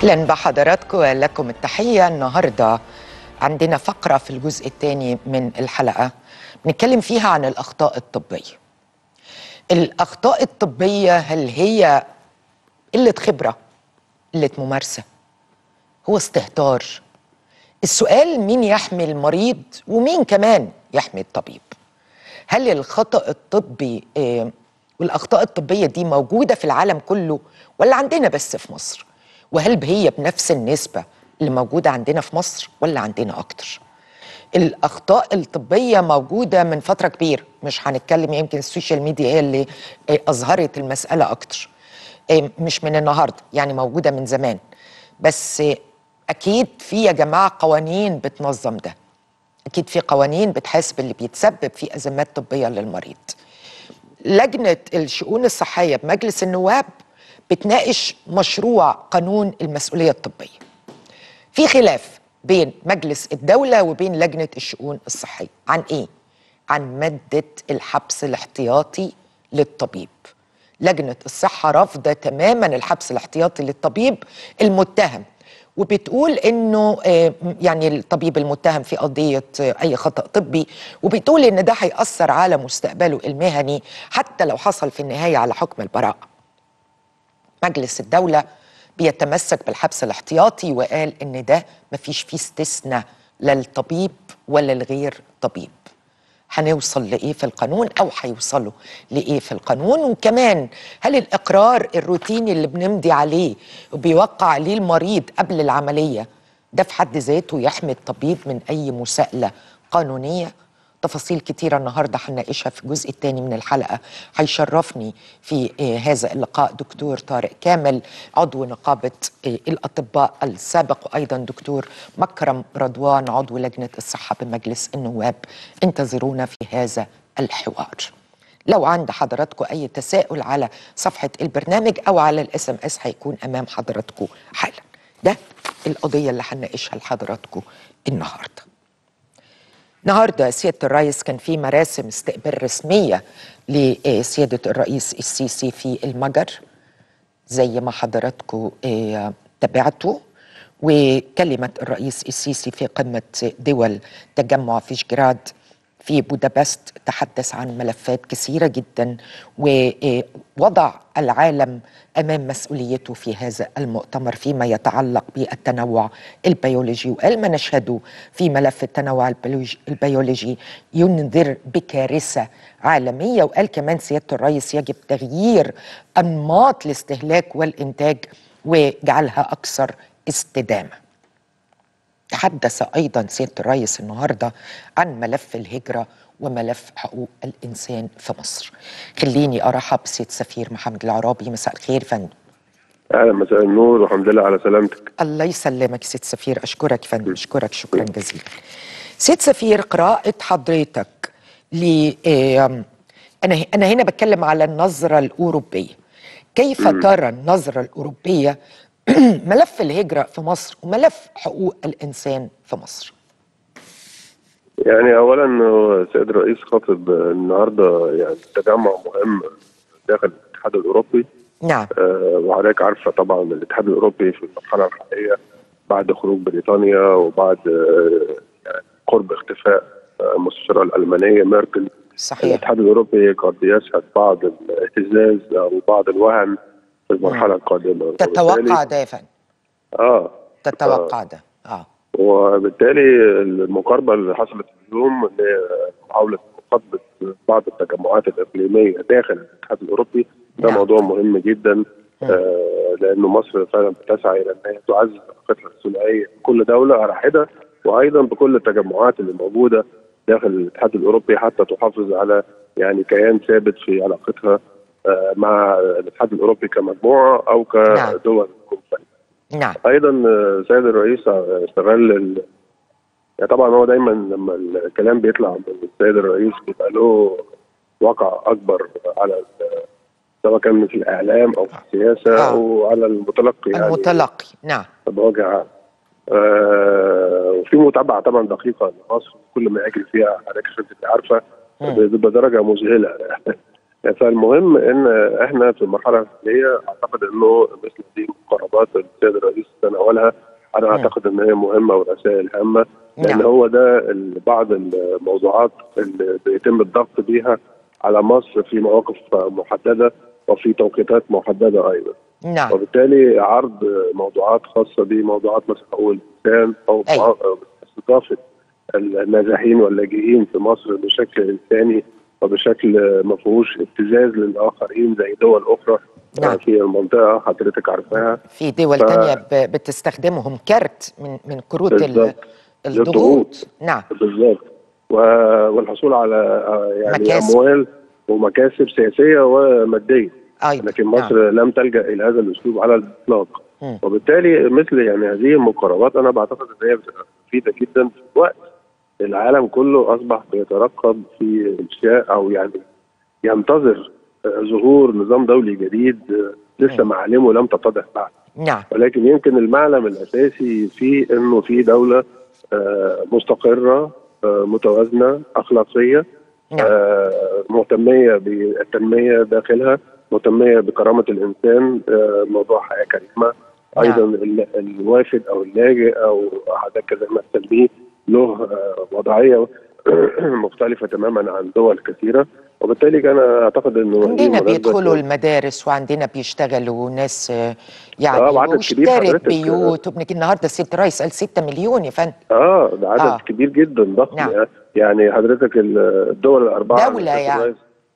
اهلا بحضراتكم لكم التحيه النهارده عندنا فقره في الجزء الثاني من الحلقه بنتكلم فيها عن الاخطاء الطبيه الاخطاء الطبيه هل هي قله خبره قله ممارسه هو استهتار السؤال مين يحمي المريض ومين كمان يحمي الطبيب هل الخطا الطبي آه، والاخطاء الطبيه دي موجوده في العالم كله ولا عندنا بس في مصر وهل هي بنفس النسبه اللي موجوده عندنا في مصر ولا عندنا اكتر الاخطاء الطبيه موجوده من فتره كبيره مش هنتكلم يمكن السوشيال ميديا هي اللي آه، اظهرت المساله اكتر آه، مش من النهارده يعني موجوده من زمان بس آه، اكيد في يا جماعه قوانين بتنظم ده اكيد في قوانين بتحاسب اللي بيتسبب في ازمات طبيه للمريض لجنه الشؤون الصحيه بمجلس النواب بتناقش مشروع قانون المسؤوليه الطبيه في خلاف بين مجلس الدوله وبين لجنه الشؤون الصحيه عن ايه عن ماده الحبس الاحتياطي للطبيب لجنه الصحه رافضه تماما الحبس الاحتياطي للطبيب المتهم وبتقول انه آه، يعني الطبيب المتهم في قضيه آه، اي خطا طبي وبتقول ان ده هياثر على مستقبله المهني حتى لو حصل في النهايه على حكم البراءه مجلس الدولة بيتمسك بالحبس الاحتياطي وقال إن ده مفيش فيه استثناء لا الطبيب ولا الغير طبيب هنوصل لإيه في القانون أو هيوصلوا لإيه في القانون وكمان هل الإقرار الروتيني اللي بنمضي عليه وبيوقع عليه المريض قبل العملية ده في حد ذاته يحمي الطبيب من أي مساءلة قانونية تفاصيل كتيرة النهاردة هنناقشها في الجزء الثاني من الحلقة هيشرفني في آه، هذا اللقاء دكتور طارق كامل عضو نقابة آه، الأطباء السابق وأيضا دكتور مكرم رضوان عضو لجنة الصحة بمجلس النواب انتظرونا في هذا الحوار لو عند حضراتكم أي تساؤل على صفحة البرنامج أو على الاس ام اس هيكون أمام حضراتكم حالا ده القضية اللي هنناقشها لحضراتكم النهارده النهارده سياده الرئيس كان في مراسم استقبال رسميه لسياده الرئيس السيسي في المجر زي ما حضراتكم آه، تابعتوا وكلمة الرئيس السيسي في قمة دول تجمع فيشجراد في بودابست تحدث عن ملفات كثيرة جدا ووضع العالم أمام مسؤوليته في هذا المؤتمر فيما يتعلق بالتنوع البيولوجي وقال ما نشهده في ملف التنوع البيولوجي- البيولوجي ينذر بكارثة عالمية وقال كمان سيادة الرئيس يجب تغيير أنماط الاستهلاك والإنتاج وجعلها أكثر استدامة تحدث ايضا سياده الرئيس النهارده عن ملف الهجره وملف حقوق الانسان في مصر. خليني ارحب بسيد سفير محمد العرابي مساء الخير فندم. اهلا مساء النور والحمد لله على سلامتك الله يسلمك سيد سفير اشكرك فندم اشكرك شكرا جزيلا. سيد سفير قراءه حضرتك ل آم، انا انا هنا بتكلم على النظره الاوروبيه. كيف ترى النظره الاوروبيه ملف الهجره في مصر وملف حقوق الانسان في مصر؟ يعني اولا هو السيد الرئيس خاطب النهارده يعني تجمع مهم داخل الاتحاد الاوروبي نعم آه، وحضرتك عارفه طبعا الاتحاد الاوروبي في المرحله الحاليه بعد خروج بريطانيا وبعد آه، يعني قرب اختفاء آه، المستشاره الالمانيه ميركل صحيح الاتحاد الاوروبي قد يشهد بعض الاهتزاز او بعض الوهن في المرحله القادمه تتوقع وبالتالي- ده يا فندم اه تتوقع ده اه وبالتالي المقاربه اللي حصلت اليوم اللي هي محاوله مخاطبه بعض التجمعات الاقليميه داخل الاتحاد الاوروبي ده نعم. موضوع مهم جدا آه لانه مصر فعلا بتسعى الى ان هي تعزز علاقتها الثنائيه بكل دوله على حده وايضا بكل التجمعات اللي موجوده داخل الاتحاد الاوروبي حتى تحافظ على يعني كيان ثابت في علاقتها آه مع الاتحاد الاوروبي كمجموعه او نعم. كدول منفرده. نعم ايضا آه، سيد الرئيس استغل ال... يعني طبعا هو دايما لما الكلام بيطلع من السيد الرئيس بيبقى له وقع اكبر على ال- سواء كان في الاعلام او في السياسه آه. او على المتلقي يعني المتلقي نعم بوجه عام. آه وفي متابعه طبعا دقيقه لمصر كل ما يجري فيها حضرتك عشان تبقي عارفه مم. ب- بدرجه مذهله فالمهم ان احنا في المرحله الحاليه اعتقد انه مثل دي المقاربات اللي السيد الرئيس تناولها انا مم. اعتقد ان هي مهمه ورسائل هامه لان نعم. هو ده ال- بعض الموضوعات اللي بيتم الضغط بيها على مصر في مواقف محدده وفي توقيتات محدده ايضا نعم وبالتالي عرض موضوعات خاصه بموضوعات مثل حقوق الانسان او أيوة. مع- استضافه النازحين واللاجئين في مصر بشكل انساني وبشكل ما فيهوش ابتزاز للاخرين زي دول اخرى نعم. في المنطقه حضرتك عارفاها في دول ف- تانية ب- بتستخدمهم كارت من من كروت ال- بالظبط. الضغوط للضغوط. نعم بالظبط و- والحصول على آه، يعني مكاسب. اموال ومكاسب سياسيه وماديه ايضا لكن مصر لم تلجا الى هذا الاسلوب على الاطلاق مم. وبالتالي مثل يعني هذه المقاربات انا بعتقد ان هي بتبقى مفيده جدا في وقت العالم كله اصبح بيترقب في انشاء او يعني ينتظر آه، ظهور نظام دولي جديد آه، لسه معالمه لم تتضح بعد نعم ولكن يمكن المعلم الاساسي في انه في دوله آه، مستقره آه، متوازنه اخلاقيه نعم آه، مهتميه بالتنميه داخلها مهتميه بكرامه الانسان آه، موضوع حياه كريمه ايضا ال- الوافد او اللاجئ او حضرتك زي ما تسميه له آه، وضعيه مختلفه تماما عن دول كثيره وبالتالي انا اعتقد انه هذه عندنا مناسبة- بيدخلوا المدارس وعندنا بيشتغلوا ناس آه، يعني آه، وعدد كبير واشترت حضرتك. بيوت وبنك النهارده الست رئيس قال 6 مليون يا فندم اه ده عدد آه. آه. كبير جدا ضخم نعم. نعم. يعني حضرتك ال- الدول الاربعه دولة على سيادة يعني. الرئيس-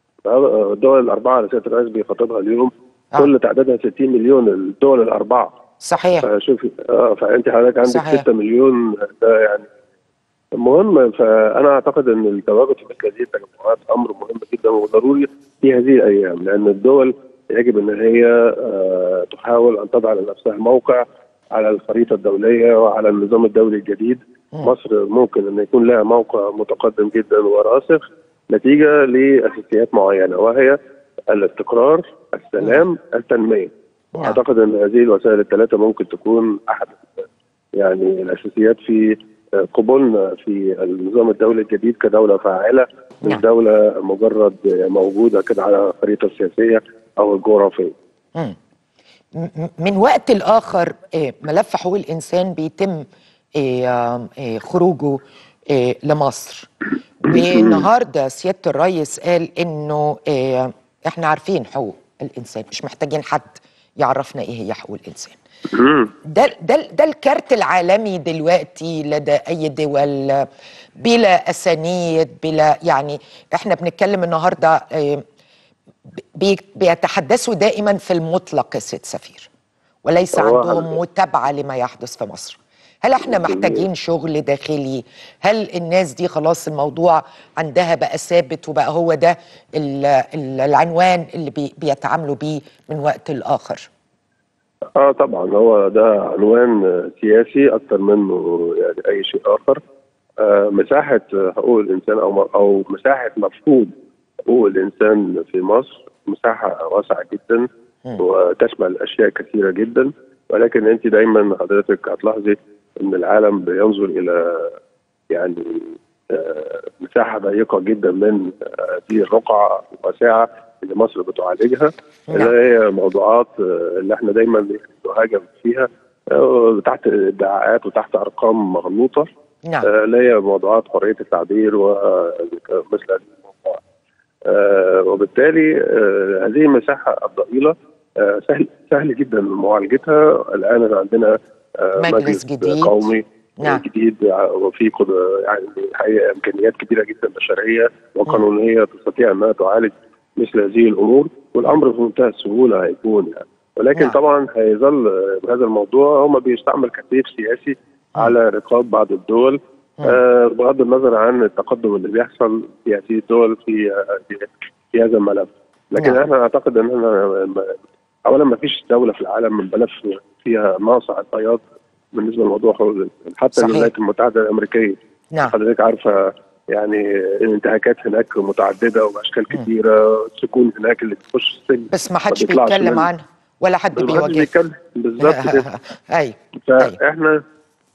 آه، الدول الاربعه على سياده الرئيس بيخاطبها اليوم آه. آه. كل تعدادها 60 مليون الدول الاربعه صحيح فشوفي اه فانت حضرتك عندك صحيح. 6 مليون ده يعني المهم فانا اعتقد ان التواجد في مثل هذه التجمعات امر مهم جدا وضروري في هذه الايام لان الدول يجب ان هي آه، تحاول ان تضع لنفسها موقع على الخريطه الدوليه وعلى النظام الدولي الجديد مم. مصر ممكن ان يكون لها موقع متقدم جدا وراسخ نتيجه لاساسيات معينه وهي الاستقرار السلام التنميه نعم. اعتقد ان هذه الوسائل الثلاثه ممكن تكون احد يعني الاساسيات في قبولنا في النظام الدولي الجديد كدوله فاعله مش نعم. دوله مجرد موجوده كده على الخريطه السياسيه او الجغرافيه. مم. م- م- من وقت لآخر آه، ملف حقوق الإنسان بيتم آه، آه، خروجه آه، لمصر والنهارده سيادة الرئيس قال إنه آه، إحنا عارفين حقوق الإنسان مش محتاجين حد يعرفنا إيه هي حقوق الإنسان ده ده ده الكارت العالمي دلوقتي لدى اي دول بلا اسانيد بلا يعني احنا بنتكلم النهارده آه، بي- بيتحدثوا دائما في المطلق يا سيد سفير وليس هو عندهم حضرتك- متابعه لما يحدث في مصر هل احنا محتاجين شغل داخلي هل الناس دي خلاص الموضوع عندها بقى ثابت وبقى هو ده ال- ال- العنوان اللي بي بيتعاملوا بيه من وقت لاخر اه طبعا هو ده عنوان آه، سياسي اكثر منه يعني اي شيء اخر آه مساحه آه، حقوق الانسان او او مساحه مفهوم حقوق الانسان في مصر مساحه واسعه جدا مم. وتشمل اشياء كثيره جدا ولكن انت دايما حضرتك هتلاحظي ان العالم بينظر الى يعني آه، مساحه ضيقه جدا من آه، هذه الرقعه الواسعه اللي مصر بتعالجها نعم. اللي هي موضوعات آه، اللي احنا دايما نهاجم فيها آه، تحت ادعاءات وتحت ارقام مغلوطه نعم آه، اللي هي موضوعات حريه التعبير ومثل هذه الموضوعات آه، وبالتالي آه، هذه المساحه الضئيله آه، سهل سهل جدا معالجتها الان عندنا آه، مجلس جديد. قومي نعم. جديد وفي قد- يعني الحقيقه امكانيات كبيره جدا بشريه وقانونيه تستطيع انها تعالج مثل هذه الامور والامر في منتهى السهوله هيكون يعني ولكن نعم. طبعا هيظل آه، هذا الموضوع هم بيستعمل كسيف سياسي على رقاب بعض الدول آه، بغض النظر عن التقدم اللي بيحصل في هذه الدول في آه، في- في هذا الملف لكن نعم. احنا اعتقد ان احنا اولا ما فيش دوله في العالم من ملف فيها ناقص البياض بالنسبه لموضوع حقوق الإنسان. حتى صحيح. الولايات المتحده الامريكيه نعم حضرتك عارفه يعني الانتهاكات هناك متعدده وباشكال كثيره السجون هناك اللي بتخش السجن بس ما حدش بيطلعش بيتكلم منه. عنها ولا حد محدش بيواجهها بيتكلم بالظبط كده ايوه أيوة. فاحنا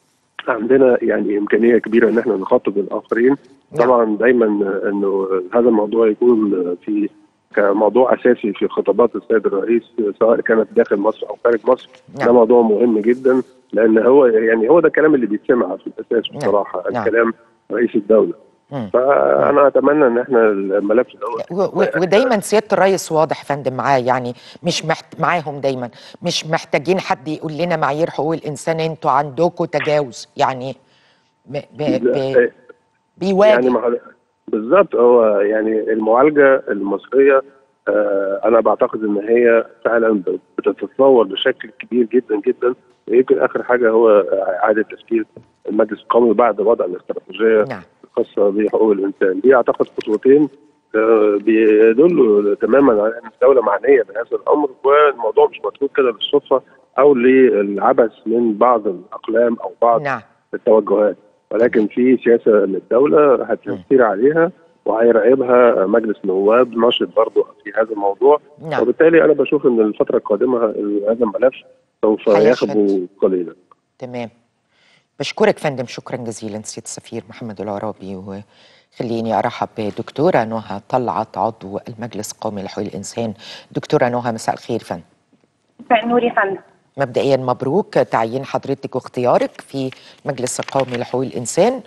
عندنا يعني امكانيه كبيره ان احنا نخاطب الاخرين نعم. طبعا دايما انه هذا الموضوع يكون في كموضوع اساسي في خطابات السيد الرئيس سواء كانت داخل مصر او خارج مصر نعم. ده موضوع مهم جدا لان هو يعني هو ده الكلام اللي بيتسمع في الاساس نعم. بصراحه نعم. الكلام رئيس الدوله مم. فانا اتمنى ان احنا الملف دوت و- و- ودايما سياده الرئيس واضح فندم معاه يعني مش محت... معاهم دايما مش محتاجين حد يقول لنا معايير حقوق الانسان انتوا عندكم تجاوز يعني ب... ب... ب... بيواجه يعني ما هو- بالظبط هو يعني المعالجه المصريه آه انا بعتقد ان هي فعلا بتتطور بشكل كبير جدا جدا ويمكن اخر حاجه هو اعاده تشكيل المجلس القومي بعد وضع الاستراتيجيه نعم الخاصه بحقوق الانسان دي اعتقد خطوتين آه، بيدلوا تماما على ان الدوله معنيه بهذا الامر والموضوع مش متروك كده بالصدفه او للعبث من بعض الاقلام او بعض نعم التوجهات ولكن في سياسه للدوله هتسير عليها وهيراقبها مجلس نواب ناشط برضه في هذا الموضوع نعم وبالتالي انا بشوف ان الفتره القادمه هذا الملف سوف هيشهد. يخبو قليلا تمام بشكرك فندم شكرا جزيلا سيد السفير محمد العرابي وخليني ارحب بدكتوره نهى طلعت عضو المجلس القومي لحقوق الانسان دكتوره نهى مساء الخير فندم مساء النور يا فندم مبدئيا مبروك تعيين حضرتك واختيارك في المجلس القومي لحقوق الانسان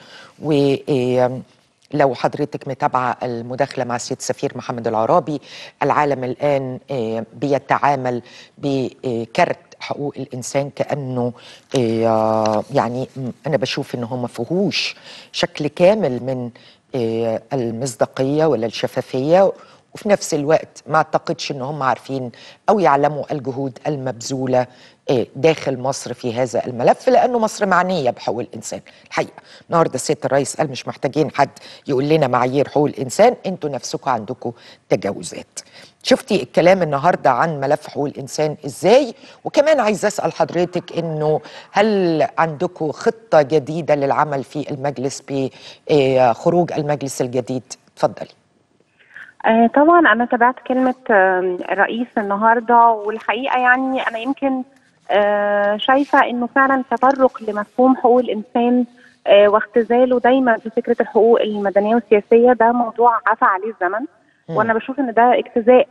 ولو حضرتك متابعه المداخله مع السيد السفير محمد العرابي العالم الان آه، بيتعامل بكرت حقوق الانسان كانه آه، يعني م- انا بشوف ان هو ما فيهوش شكل كامل من آه، المصداقيه ولا الشفافيه وفي نفس الوقت ما اعتقدش ان هم عارفين او يعلموا الجهود المبذوله آه، داخل مصر في هذا الملف لانه مصر معنيه بحقوق الانسان الحقيقه النهارده سياده الرئيس قال مش محتاجين حد يقول لنا معايير حقوق الانسان انتوا نفسكم عندكم تجاوزات شفتي الكلام النهارده عن ملف حقوق الانسان ازاي وكمان عايز اسال حضرتك انه هل عندكم خطه جديده للعمل في المجلس بخروج المجلس الجديد اتفضلي آه طبعا انا تابعت كلمه آه الرئيس النهارده والحقيقه يعني انا يمكن آه شايفه انه فعلا تطرق لمفهوم حقوق الانسان آه واختزاله دايما في فكره الحقوق المدنيه والسياسيه ده موضوع عفى عليه الزمن مم. وانا بشوف ان ده اجتزاء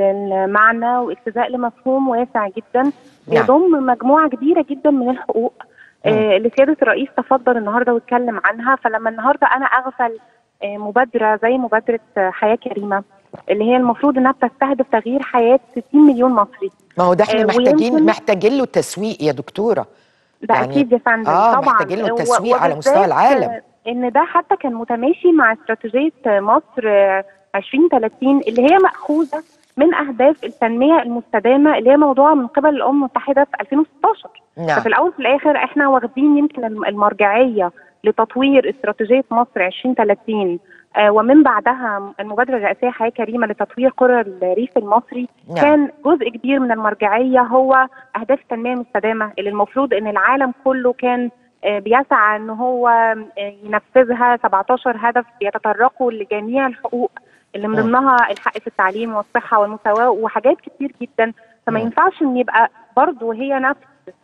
للمعنى واجتزاء لمفهوم واسع جدا نعم. بيضم مجموعه كبيره جدا من الحقوق آه اللي سياده الرئيس تفضل النهارده واتكلم عنها فلما النهارده انا اغفل آه، مبادره زي مبادره آه، حياه كريمه اللي هي المفروض انها بتستهدف تغيير حياه 60 مليون مصري ما هو ده احنا آه، محتاجين ويمكن- محتاجين له تسويق يا دكتوره ده يعني- اكيد يا فندم آه، طبعا محتاجين له و- تسويق على مستوى وبالذات، العالم. آه، ان ده حتى كان متماشي مع استراتيجيه آه، مصر آه، 2030 اللي هي ماخوذه من اهداف التنميه المستدامه اللي هي موضوعه من قبل الامم المتحده في 2016 نعم ففي الاول وفي الاخر احنا واخدين يمكن الم- المرجعيه لتطوير استراتيجيه مصر 2030 آه ومن بعدها المبادره الرئاسيه حياه كريمه لتطوير قرى الريف المصري نعم. كان جزء كبير من المرجعيه هو اهداف التنميه المستدامه اللي المفروض ان العالم كله كان آه، بيسعى ان هو آه، ينفذها 17 هدف بيتطرقوا لجميع الحقوق اللي من مم. ضمنها الحق في التعليم والصحه والمساواه وحاجات كتير جدا فما مم. ينفعش ان يبقى برضه هي نفس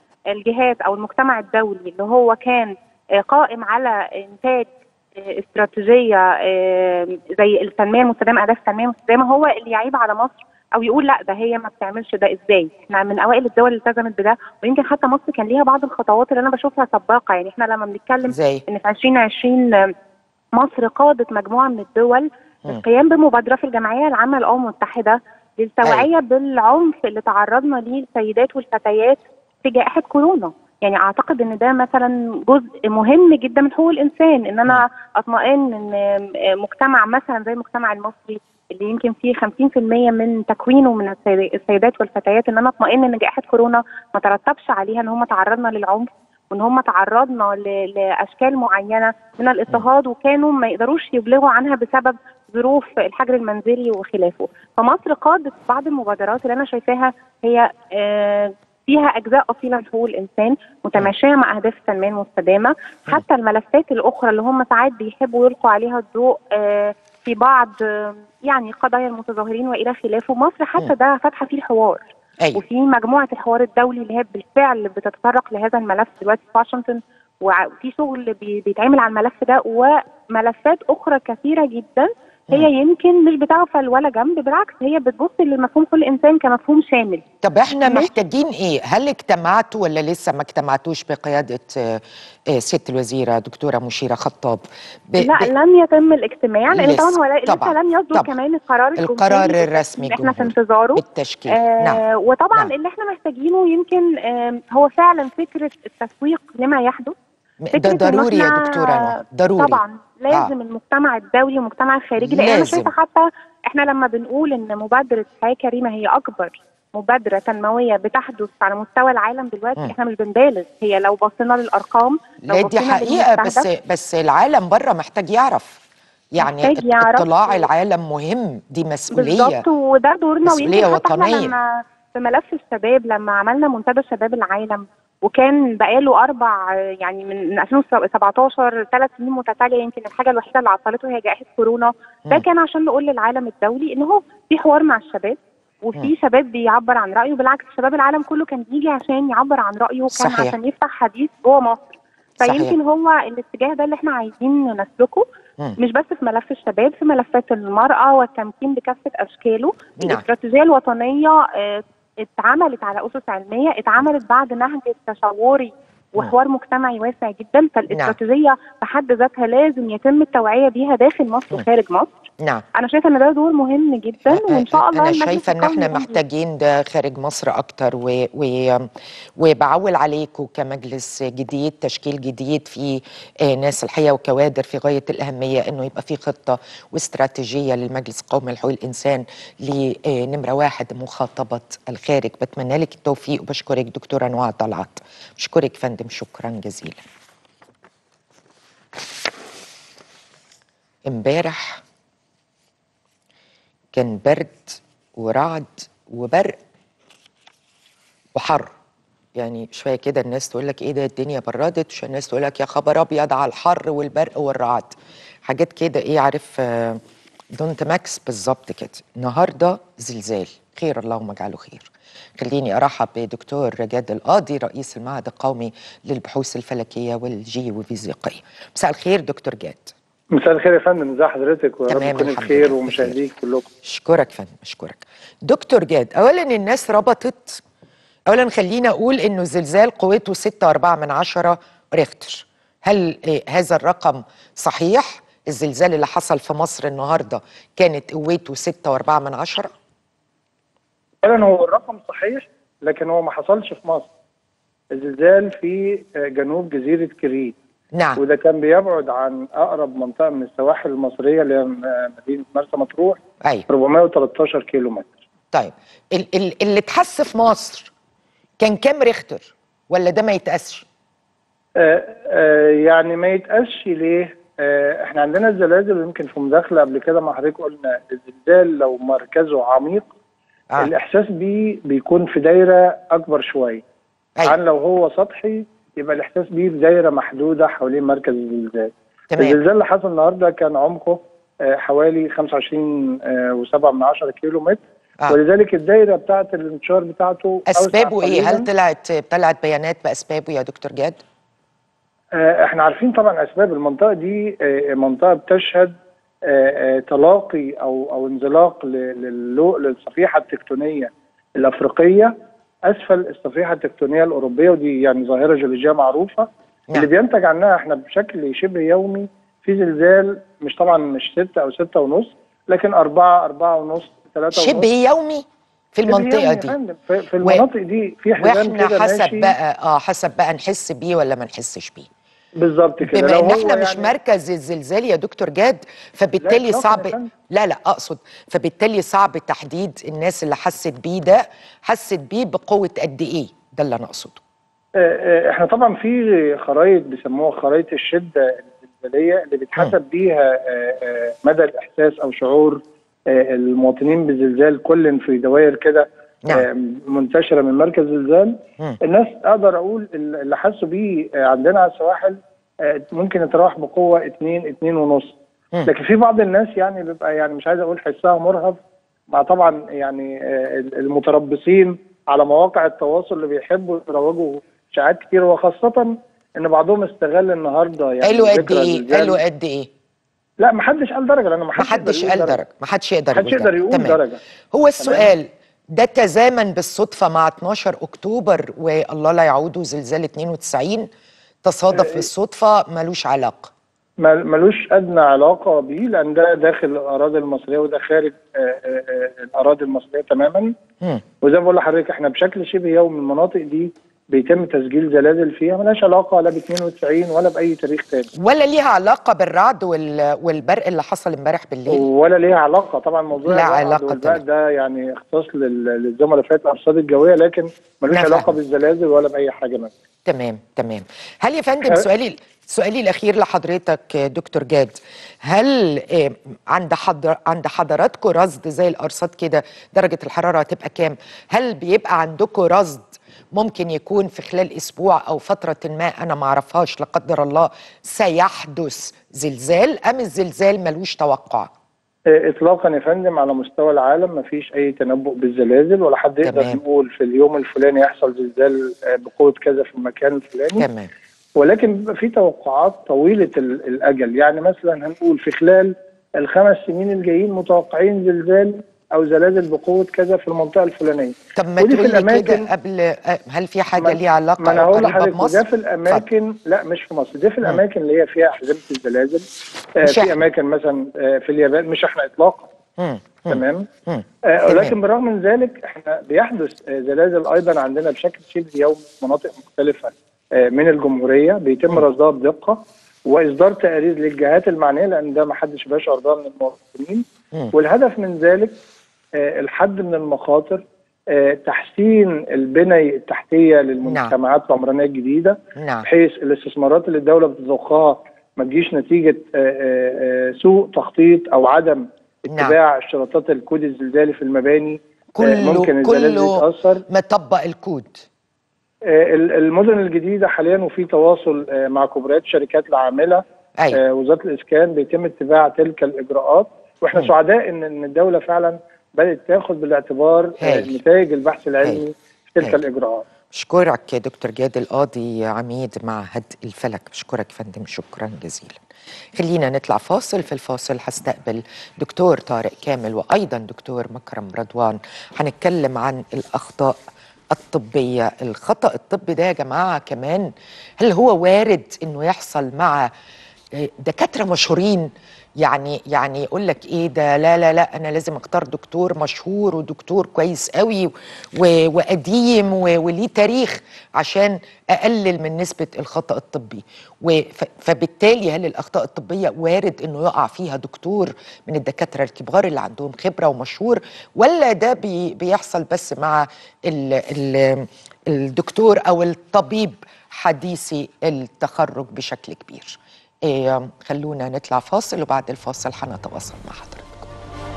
الجهات او المجتمع الدولي اللي هو كان آه، قائم على انتاج آه، استراتيجيه آه، زي التنميه المستدامه اهداف التنميه المستدامه هو اللي يعيب على مصر او يقول لا ده هي ما بتعملش ده ازاي احنا من اوائل الدول اللي التزمت بده ويمكن حتى مصر كان ليها بعض الخطوات اللي انا بشوفها سباقه يعني احنا لما بنتكلم زي ان في 2020 آه، مصر قادت مجموعه من الدول مم. القيام بمبادره في الجمعيه العامه للامم المتحده للتوعيه بالعنف اللي تعرضنا ليه السيدات والفتيات في جائحه كورونا يعني اعتقد ان ده مثلا جزء مهم جدا من حقوق الانسان ان انا اطمئن ان مجتمع مثلا زي المجتمع المصري اللي يمكن فيه 50% من تكوينه من السيد- السيدات والفتيات ان انا اطمئن ان جائحه كورونا ما ترتبش عليها ان هم تعرضنا للعنف وان هم تعرضنا ل- لاشكال معينه من الاضطهاد وكانوا ما يقدروش يبلغوا عنها بسبب ظروف الحجر المنزلي وخلافه فمصر قادت بعض المبادرات اللي انا شايفاها هي آه، فيها اجزاء اصيله من حقوق الانسان متماشيه مع اهداف التنميه المستدامه حتى الملفات الاخرى اللي هم ساعات بيحبوا يلقوا عليها الضوء آه، في بعض آه، يعني قضايا المتظاهرين والى خلافه مصر حتى ده فاتحه فيه الحوار ايوه وفي مجموعه الحوار الدولي اللي هي بالفعل بتتطرق لهذا الملف دلوقتي في واشنطن وفي شغل بي- بيتعمل على الملف ده وملفات اخرى كثيره جدا هي يمكن مش بتغفل ولا جنب بالعكس هي بتبص لمفهوم كل انسان كمفهوم شامل طب احنا مش- محتاجين ايه هل اجتمعتوا ولا لسه ما اجتمعتوش بقياده آه، آه، ست الوزيره دكتوره مشيره خطاب ب- لا ب- لم يتم الاجتماع لان لسه، طبعا هو لا- طبعا، لسه لم يصدر طبعا. كمان القرار القرار الجمهوري الرسمي احنا في الجمهوري انتظاره بالتشكيل آه نعم وطبعا نعم. اللي احنا محتاجينه يمكن آه هو فعلا فكره التسويق لما يحدث ده فكرة إن ضروري يا إحنا- دكتوره نهى ضروري طبعا لازم المجتمع الدولي والمجتمع الخارجي لان انا لازم. شايفه حتى احنا لما بنقول ان مبادره حياه كريمه هي اكبر مبادره تنمويه بتحدث على مستوى العالم دلوقتي مم. احنا مش بنبالغ هي لو بصينا للارقام لو لا دي بصينا حقيقه بس للمستهدف، بس العالم بره محتاج يعرف يعني محتاج يعرف. اطلاع العالم مهم دي مسؤوليه بالظبط وده دورنا مسؤولية ويمكن حتى احنا وطنية. لما في ملف الشباب لما عملنا منتدى شباب العالم وكان بقاله اربع يعني من من 2017 ثلاث سنين متتاليه يمكن الحاجه الوحيده اللي عطلته هي جائحه كورونا ده مم. كان عشان نقول للعالم الدولي ان هو في حوار مع الشباب مم. وفي شباب بيعبر عن رايه بالعكس شباب العالم كله كان بيجي عشان يعبر عن رايه وكان صحيح. عشان يفتح حديث جوه مصر صحيح. فيمكن هو الاتجاه ده اللي احنا عايزين نسلكه مم. مش بس في ملف الشباب في ملفات المرأة والتمكين بكافة أشكاله نعم. الاستراتيجية الوطنية آه، اتعملت على أسس علمية اتعملت بعد نهج تشاوري وحوار مجتمعي واسع جدا فالاستراتيجية بحد ذاتها لازم يتم التوعية بيها داخل مصر مم. وخارج مصر نعم أنا شايفة إن ده دور مهم جدا وإن شاء الله انا المجلس شايفه ان القومي احنا يقوم بيه. محتاجين ده خارج مصر اكتر و... و... وبعول عليكم كمجلس جديد تشكيل جديد في آه، ناس الحقيقه وكوادر في غايه الاهميه انه يبقى في خطه واستراتيجيه للمجلس القومي لحقوق الانسان لنمره واحد مخاطبه الخارج بتمنى لك التوفيق وبشكرك دكتوره نوع طلعت بشكرك فندم شكرا جزيلا امبارح كان برد ورعد وبرق وحر يعني شويه كده الناس تقول لك ايه ده الدنيا بردت شويه الناس تقول لك يا خبر ابيض على الحر والبرق والرعد حاجات كده ايه عارف آه، دونت ماكس بالظبط كده النهارده زلزال خير اللهم اجعله خير خليني ارحب بدكتور جاد القاضي رئيس المعهد القومي للبحوث الفلكيه والجيوفيزيقيه مساء الخير دكتور جاد مساء الخير يا فندم ازي حضرتك ويا رب تمام، تكوني الحمد بخير لله. ومشاهديك كلكم اشكرك فندم اشكرك دكتور جاد اولا الناس ربطت اولا خلينا اقول انه زلزال قوته 6.4 من عشرة ريختر هل إيه هذا الرقم صحيح الزلزال اللي حصل في مصر النهارده كانت قوته 6.4 من عشرة فعلا هو الرقم صحيح لكن هو ما حصلش في مصر الزلزال في جنوب جزيره كريت نعم وده كان بيبعد عن اقرب منطقه من السواحل المصريه اللي هي مدينه مرسى مطروح ايوه 413 كيلو متر طيب ال- ال- اللي اتحس في مصر كان كام ريختر ولا ده ما يتقاسش آه آه يعني ما يتقاسش ليه آه احنا عندنا الزلازل يمكن في مداخله قبل كده مع حضرتك قلنا الزلزال لو مركزه عميق آه. الاحساس بيه بيكون في دايره اكبر شويه أيوة. عن لو هو سطحي يبقى الاحساس بيه في دايره محدوده حوالين مركز الزلزال تمام الزلزال اللي حصل النهارده كان عمقه آه، حوالي 25 و7 من 10 كيلو متر آه. ولذلك الدايره بتاعه الانتشار بتاعته أوسع اسبابه ايه هل قليلاً. طلعت طلعت بيانات باسبابه يا دكتور جاد آه، احنا عارفين طبعا اسباب المنطقه دي آه، منطقه بتشهد آه، آه، تلاقي او او انزلاق ل- للو- للصفيحه التكتونيه الافريقيه اسفل الصفيحه التكتونيه الاوروبيه ودي يعني ظاهره جيولوجيه معروفه نعم. اللي بينتج عنها احنا بشكل شبه يومي في زلزال مش طبعا مش ستة او ستة ونص لكن أربعة أربعة ونص ثلاثة ونص شبه يومي في شبه المنطقه يومي يا دي فندم. في, في المناطق دي في حزام واحنا كده حسب ماشي بقى اه حسب بقى نحس بيه ولا ما نحسش بيه بالظبط كده بما لو ان هو احنا مش يعني- مركز الزلزال يا دكتور جاد فبالتالي لا، إطلاقاً صعب يا فندم. لا لا اقصد فبالتالي صعب تحديد الناس اللي حست بيه ده حست بيه بقوه قد ايه ده اللي انا اقصده آه، آه، احنا طبعا في خرائط بيسموها خرائط الشده الزلزاليه اللي بيتحسب بيها آه، آه، مدى الاحساس او شعور آه، المواطنين بالزلزال كل في دوائر كده نعم. آه، منتشره من مركز زلزال مم. الناس اقدر اقول اللي حسوا بيه آه، عندنا على السواحل آه، ممكن يتراوح بقوه 2 2 ونص مم. لكن في بعض الناس يعني بيبقى يعني مش عايز اقول حسها مرهف مع طبعا يعني آه، المتربصين على مواقع التواصل اللي بيحبوا يروجوا اشاعات كتير وخاصه ان بعضهم استغل النهارده يعني قالوا قد ذكرى ايه الزلزال. قالوا قد ايه لا ما حدش قال درجه لانه ما ما حدش قال درجه ما حدش يقدر ما حدش يقدر يقول تمام. درجه هو السؤال ده تزامن بالصدفه مع 12 اكتوبر والله لا يعودوا زلزال 92 تصادف بالصدفه ملوش علاقه ما- ملوش ادنى علاقه بيه لان ده داخل الاراضي المصريه وده خارج آه، آه، آه، الاراضي المصريه تماما مم. وزي ما بقول لحضرتك احنا بشكل شبه يومي المناطق دي بيتم تسجيل زلازل فيها ملهاش علاقه لا ب 92 ولا باي تاريخ تاني ولا ليها علاقه بالرعد وال... والبرق اللي حصل امبارح بالليل ولا ليها علاقه طبعا موضوع لا الرعد علاقة والبرق طبعا. ده يعني اختصاص لل- للزملاء في الارصاد الجويه لكن ملوش أنا علاقه فاهم. بالزلازل ولا باي حاجه منها تمام تمام هل يا فندم أه. سؤالي سؤالي الاخير لحضرتك آه، دكتور جاد هل آه، عند حضر عند حضراتكم رصد زي الارصاد كده درجه الحراره هتبقى كام هل بيبقى عندكم رصد ممكن يكون في خلال اسبوع او فتره ما انا ما اعرفهاش لا قدر الله سيحدث زلزال ام الزلزال ملوش توقع آه، اطلاقا يا فندم على مستوى العالم ما فيش اي تنبؤ بالزلازل ولا حد يقدر تمام. يقول في اليوم الفلاني يحصل زلزال آه، بقوه كذا في المكان الفلاني تمام ولكن بيبقى في توقعات طويله ال- الاجل يعني مثلا هنقول في خلال الخمس سنين الجايين متوقعين زلزال او زلازل بقوه كذا في المنطقه الفلانيه طب ما ودي في تقول لي الأماكن- كده قبل آه، هل في حاجه ما- ليها علاقه ما انا أو هقول قريبه لحضرتك بمصر ده في الاماكن لا مش في مصر ده في الاماكن اللي هي فيها احزمه الزلازل آه مش إحنا. في اماكن مثلا آه في اليابان مش احنا اطلاقا مم. مم. تمام مم. آه تمام. ولكن بالرغم من ذلك احنا بيحدث آه زلازل ايضا عندنا بشكل شبه يومي في مناطق مختلفه آه من الجمهوريه بيتم رصدها بدقه واصدار تقارير للجهات المعنيه لان ده ما حدش بيشعر ده من المواطنين مم. والهدف من ذلك آه الحد من المخاطر آه تحسين البني التحتيه للمجتمعات العمرانيه الجديده نعم بحيث الاستثمارات اللي الدوله بتضخها ما تجيش نتيجه آه، آه، آه، سوء تخطيط او عدم نعم. اتباع اشتراطات الكود الزلزالي في المباني آه، كله ممكن الزلازل كله يتاثر مطبق الكود آه، ال- المدن الجديده حاليا وفي تواصل آه، مع كبريات الشركات العامله ايوه آه، وزاره الاسكان بيتم اتباع تلك الاجراءات واحنا مم. سعداء ان ان الدوله فعلا بدات تاخد بالاعتبار آه، هايل. نتائج البحث العلمي هايل. في تلك هايل. الاجراءات بشكرك يا دكتور جاد القاضي عميد معهد الفلك بشكرك يا فندم شكرا جزيلا خلينا نطلع فاصل في الفاصل هستقبل دكتور طارق كامل وايضا دكتور مكرم رضوان هنتكلم عن الاخطاء الطبيه الخطا الطبي ده يا جماعه كمان هل هو وارد انه يحصل مع آه، دكاتره مشهورين يعني يعني يقول لك ايه ده لا لا لا انا لازم اختار دكتور مشهور ودكتور كويس قوي و- وقديم و- وليه تاريخ عشان اقلل من نسبه الخطا الطبي وف- فبالتالي هل الاخطاء الطبيه وارد انه يقع فيها دكتور من الدكاتره الكبار اللي عندهم خبره ومشهور ولا ده بي بيحصل بس مع ال ال الدكتور او الطبيب حديثي التخرج بشكل كبير إيه خلونا نطلع فاصل وبعد الفاصل هنتواصل مع حضراتكم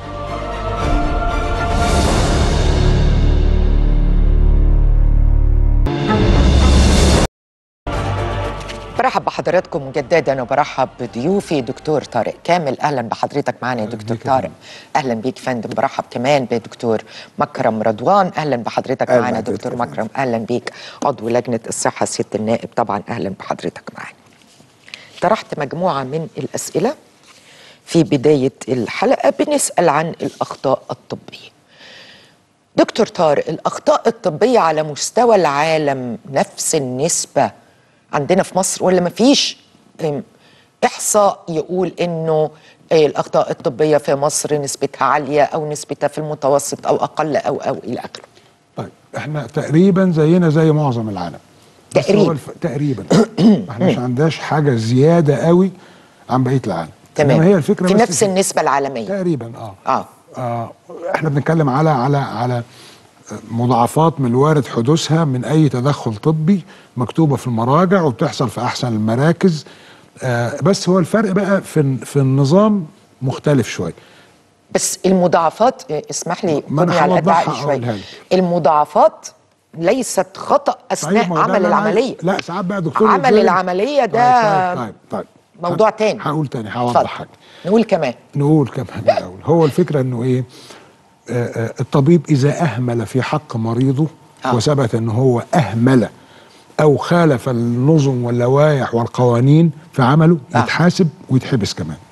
برحب بحضراتكم مجددا وبرحب بضيوفي دكتور طارق كامل اهلا بحضرتك معنا يا دكتور بيك يا طارق فندم. اهلا بيك فندم برحب كمان بدكتور مكرم رضوان اهلا بحضرتك أهلا معنا بحضرتك دكتور يا فندم. مكرم اهلا بيك عضو لجنه الصحه سياده النائب طبعا اهلا بحضرتك معنا طرحت مجموعه من الاسئله في بدايه الحلقه بنسال عن الاخطاء الطبيه دكتور طارق الأخطاء الطبية على مستوى العالم نفس النسبة عندنا في مصر ولا مفيش أم، إحصاء يقول إنه آه، الأخطاء الطبية في مصر نسبتها عالية أو نسبتها في المتوسط أو أقل أو أو إلى آخره طيب احنا تقريبا زينا زي معظم العالم بس تقريبا. هو الف... تقريبا احنا مش عندناش حاجه زياده قوي عن بقيه العالم تمام إنما هي الفكره في بس نفس النسبة العالمية تقريبا اه آه آه احنا بنتكلم على على على مضاعفات من الوارد حدوثها من اي تدخل طبي مكتوبه في المراجع وبتحصل في احسن المراكز آه بس هو الفرق بقى في في النظام مختلف شويه بس المضاعفات آه، اسمح لي ما أنا خدني على قد هوضحها عقلي شوية أقولها لك. المضاعفات ليست خطأ أثناء طيب، ما هو ده عمل اللي أنا عايز- العملية لا ساعات بقى دكتور عمل يتظلم. العملية ده طيب طيب, طيب. موضوع ه- تاني. هقول تاني اتفضل. هوضح حاجه نقول كمان نقول كمان الاول هو الفكره انه ايه آه آه الطبيب اذا اهمل في حق مريضه آه. وثبت ان هو اهمل او خالف النظم واللوائح والقوانين في عمله آه. يتحاسب ويتحبس كمان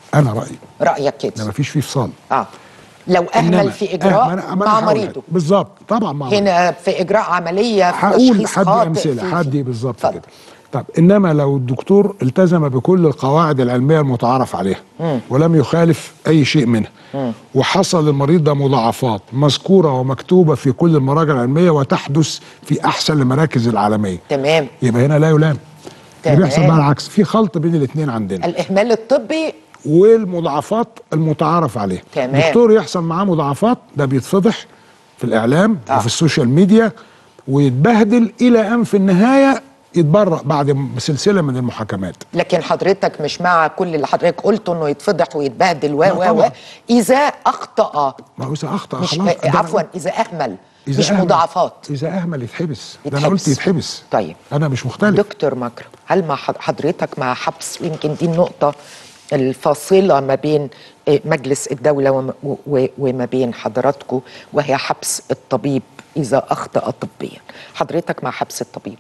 انا رايي رايك ده كده مفيش فيه فصال اه لو اهمل إنما- في آه، اجراء ما أنا- ما أنا مع هقول مريضه لك. بالظبط طبعا مع مريضه هنا في اجراء عمليه في هقول تشخيص حد خاطئ امثله في- حد بالظبط اتفضل. كده طب انما لو الدكتور التزم بكل القواعد العلميه المتعارف عليها ولم يخالف اي شيء منها وحصل للمريض ده مضاعفات مذكوره ومكتوبه في كل المراجع العلميه وتحدث في احسن المراكز العالميه تمام يبقى هنا لا يلام تمام. اللي بيحصل بقى العكس في خلط بين الاثنين عندنا الاهمال الطبي والمضاعفات المتعارف عليها تمام. دكتور يحصل معاه مضاعفات ده بيتفضح في الاعلام آه. وفي السوشيال ميديا ويتبهدل الى ان في النهايه يتبرأ بعد سلسله من المحاكمات لكن حضرتك مش مع كل اللي حضرتك قلته انه يتفضح ويتبهدل و لا و و طبعا. اذا اخطا ما هو اذا اخطا مش خلاص آه، ده- عفوا اذا اهمل إذا مش أهمل- مضاعفات اذا اهمل يتحبس ده انا يتحبس. قلت يتحبس طيب. انا مش مختلف دكتور مكرم هل مع حض- حضرتك مع حبس يمكن دي النقطة الفاصلة ما بين آه، مجلس الدولة وما- و- وما بين حضراتكم وهي حبس الطبيب إذا أخطأ طبيا حضرتك مع حبس الطبيب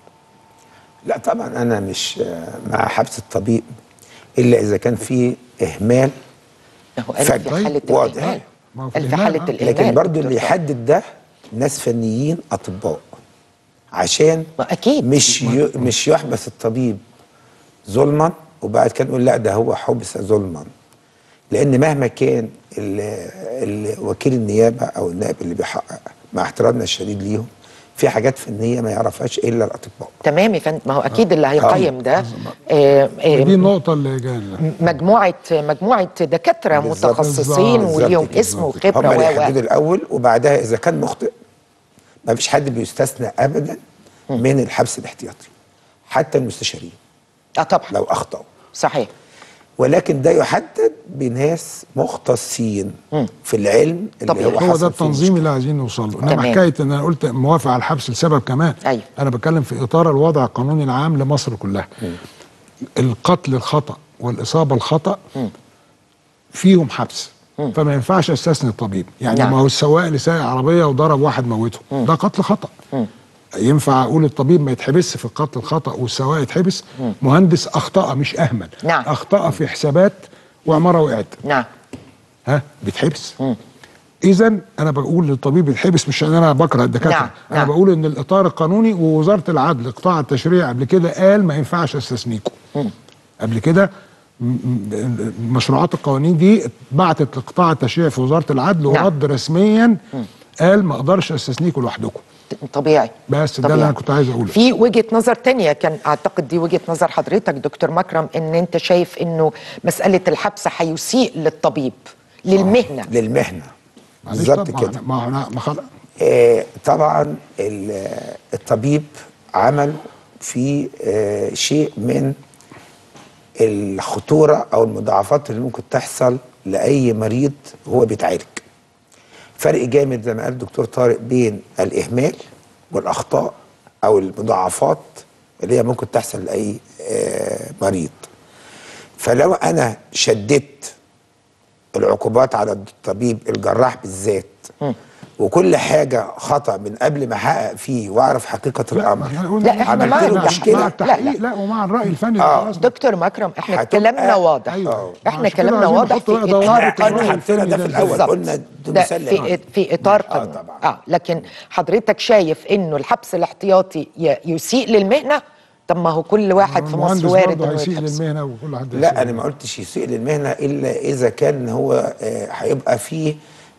لا طبعا انا مش آه، مع حبس الطبيب الا اذا كان في اهمال هو قال فجأة. في حالة واضح. الإهمال ما هو في قال في الإهمال، حالة آه. الإهمال لكن برضو اللي دكتور صالح. يحدد ده ناس فنيين اطباء عشان ما أكيد. مش ي... مش يحبس الطبيب ظلما وبعد كده نقول لا ده هو حبس ظلما لان مهما كان ال... ال... وكيل النيابه او النائب اللي بيحقق مع احترامنا الشديد ليهم في حاجات فنيه ما يعرفهاش الا الاطباء تمام يا فندم ما هو أكيد اللي هيقيم ده آه، آه، دي النقطه اللي جايه مجموعة مجموعة دكاترة بالظبط. متخصصين بالظبط. وليهم كده. اسم وخبرة هم اللي و يحددوا و الاول وبعدها اذا كان مخطئ ما فيش حد بيستثنى ابدا من الحبس الاحتياطي حتى المستشارين اه طبعا لو اخطاوا صحيح ولكن ده يحدد بناس مختصين في العلم اللي طبيعي. هو, هو حصل ده فيه التنظيم مشكلة. اللي عايزين نوصل له انما تمام. حكايه ان انا قلت موافق على الحبس لسبب كمان أيوة. انا بتكلم في اطار الوضع القانوني العام لمصر كلها القتل الخطا والاصابه الخطا فيهم حبس فما ينفعش استثني الطبيب يعني نعم. ما هو السواق اللي سايق عربيه وضرب واحد موته ده قتل خطا ينفع اقول الطبيب ما يتحبسش في القتل الخطا والسواق يتحبس مهندس اخطا مش اهمل نعم. اخطا في حسابات وعماره وقعت نعم ها بيتحبس اذا انا بقول للطبيب يتحبس مش ان انا بكره الدكاتره نعم، انا نعم. بقول ان الاطار القانوني ووزاره العدل قطاع التشريع قبل كده قال ما ينفعش استثنيكم قبل كده م- م- مشروعات القوانين دي بعتت لقطاع التشريع في وزاره العدل نعم. ورد رسميا قال ما اقدرش استثنيكم لوحدكم طبيعي بس ده طبيعي. اللي انا كنت عايز اقوله في وجهه نظر تانية كان اعتقد دي وجهه نظر حضرتك دكتور مكرم ان انت شايف انه مساله الحبس هيسيء للطبيب للمهنه للمهنه معلش بالظبط طبعاً، كده ما ما ما خلق آه طبعا ال- الطبيب عمل في آه شيء من الخطوره او المضاعفات اللي ممكن تحصل لاي مريض وهو بيتعالج فرق جامد زي ما قال الدكتور طارق بين الاهمال والاخطاء او المضاعفات اللي هي ممكن تحصل لاي آه مريض فلو انا شددت العقوبات على الطبيب الجراح بالذات وكل حاجه خطا من قبل ما احقق فيه واعرف حقيقه الامر لا، إحنا عملت مع له التحقيق. مشكله مع لا، التحقيق لا. لا ومع الراي الفني آه. خلاص. دكتور مكرم احنا هتبقى- كلامنا واضح أيوة. احنا عشان كده كلامنا عايزين واضح نحط في بقى اطار ضوابط احنا قانوني حطينا ده في الاول بالظبط. قلنا ده ده مسلم في في اطار آه قانوني طبعا. اه لكن حضرتك شايف انه الحبس الاحتياطي ي- يسيء للمهنه طب ما هو كل واحد في مصر المهندس وارد برضه انه هيسيء يتحبس للمهنه وكل حد هيسيء لا انا للمهنة. ما قلتش يسيء للمهنه الا اذا كان هو آه، هيبقى فيه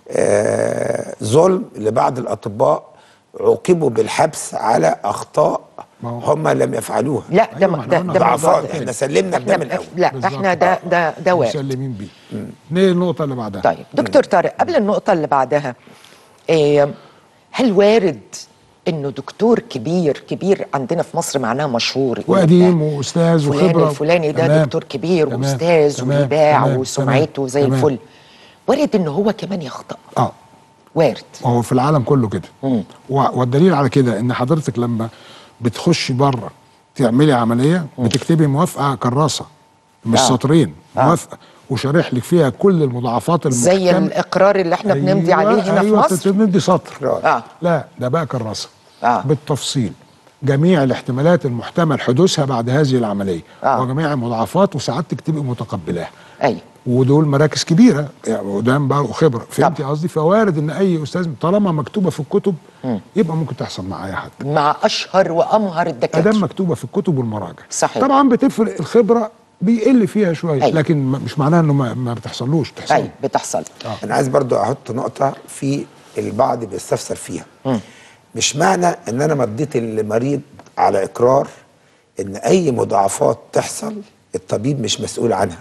آه، ظلم لبعض الاطباء عوقبوا بالحبس على اخطاء ما هو- هم لم يفعلوها لا ده أيوة، ما ما- احنا ده قلنا ده موضوع ضعفات تاني. احنا سلمنا بده من الاول لا بالظبط. احنا ده ده ده وارد مسلمين بيه نيجي النقطه اللي بعدها طيب دكتور طارق قبل النقطة اللي بعدها إيه هل وارد انه دكتور كبير كبير عندنا في مصر معناه مشهور يقول لك وقديم ده واستاذ فلان وخبره الفلاني ده تمام. دكتور كبير تمام. واستاذ تمام. وبيباع تمام. وسمعته تمام. زي تمام. الفل وارد ان هو كمان يخطأ اه وارد هو في العالم كله كده و- والدليل على كده ان حضرتك لما بتخشي بره تعملي عمليه بتكتبي موافقه كراسه مش آه. سطرين آه. موافقه وشارح لك فيها كل المضاعفات زي المحتمل الاقرار اللي احنا بنمضي أيوة عليه هنا أيوة في مصر تمضي سطر اه لا ده بقى كراسه آه. بالتفصيل جميع الاحتمالات المحتمل حدوثها بعد هذه العمليه آه. وجميع المضاعفات وساعات تكتبي متقبلاها ايوه ودول مراكز كبيره يعني قدام بقى وخبره فهمتي قصدي فوارد ان اي استاذ طالما مكتوبه في الكتب يبقى ممكن تحصل مع اي حد مع اشهر وامهر الدكاتره ادام مكتوبه في الكتب والمراجع صحيح. طبعا بتفرق الخبره بيقل فيها شويه أيوة. لكن م- مش معناها انه ما, ما بتحصلوش بتحصل اي بتحصل انا عايز برضو احط نقطه في البعض بيستفسر فيها مش معنى ان انا مضيت المريض على اقرار ان اي مضاعفات تحصل الطبيب مش مسؤول عنها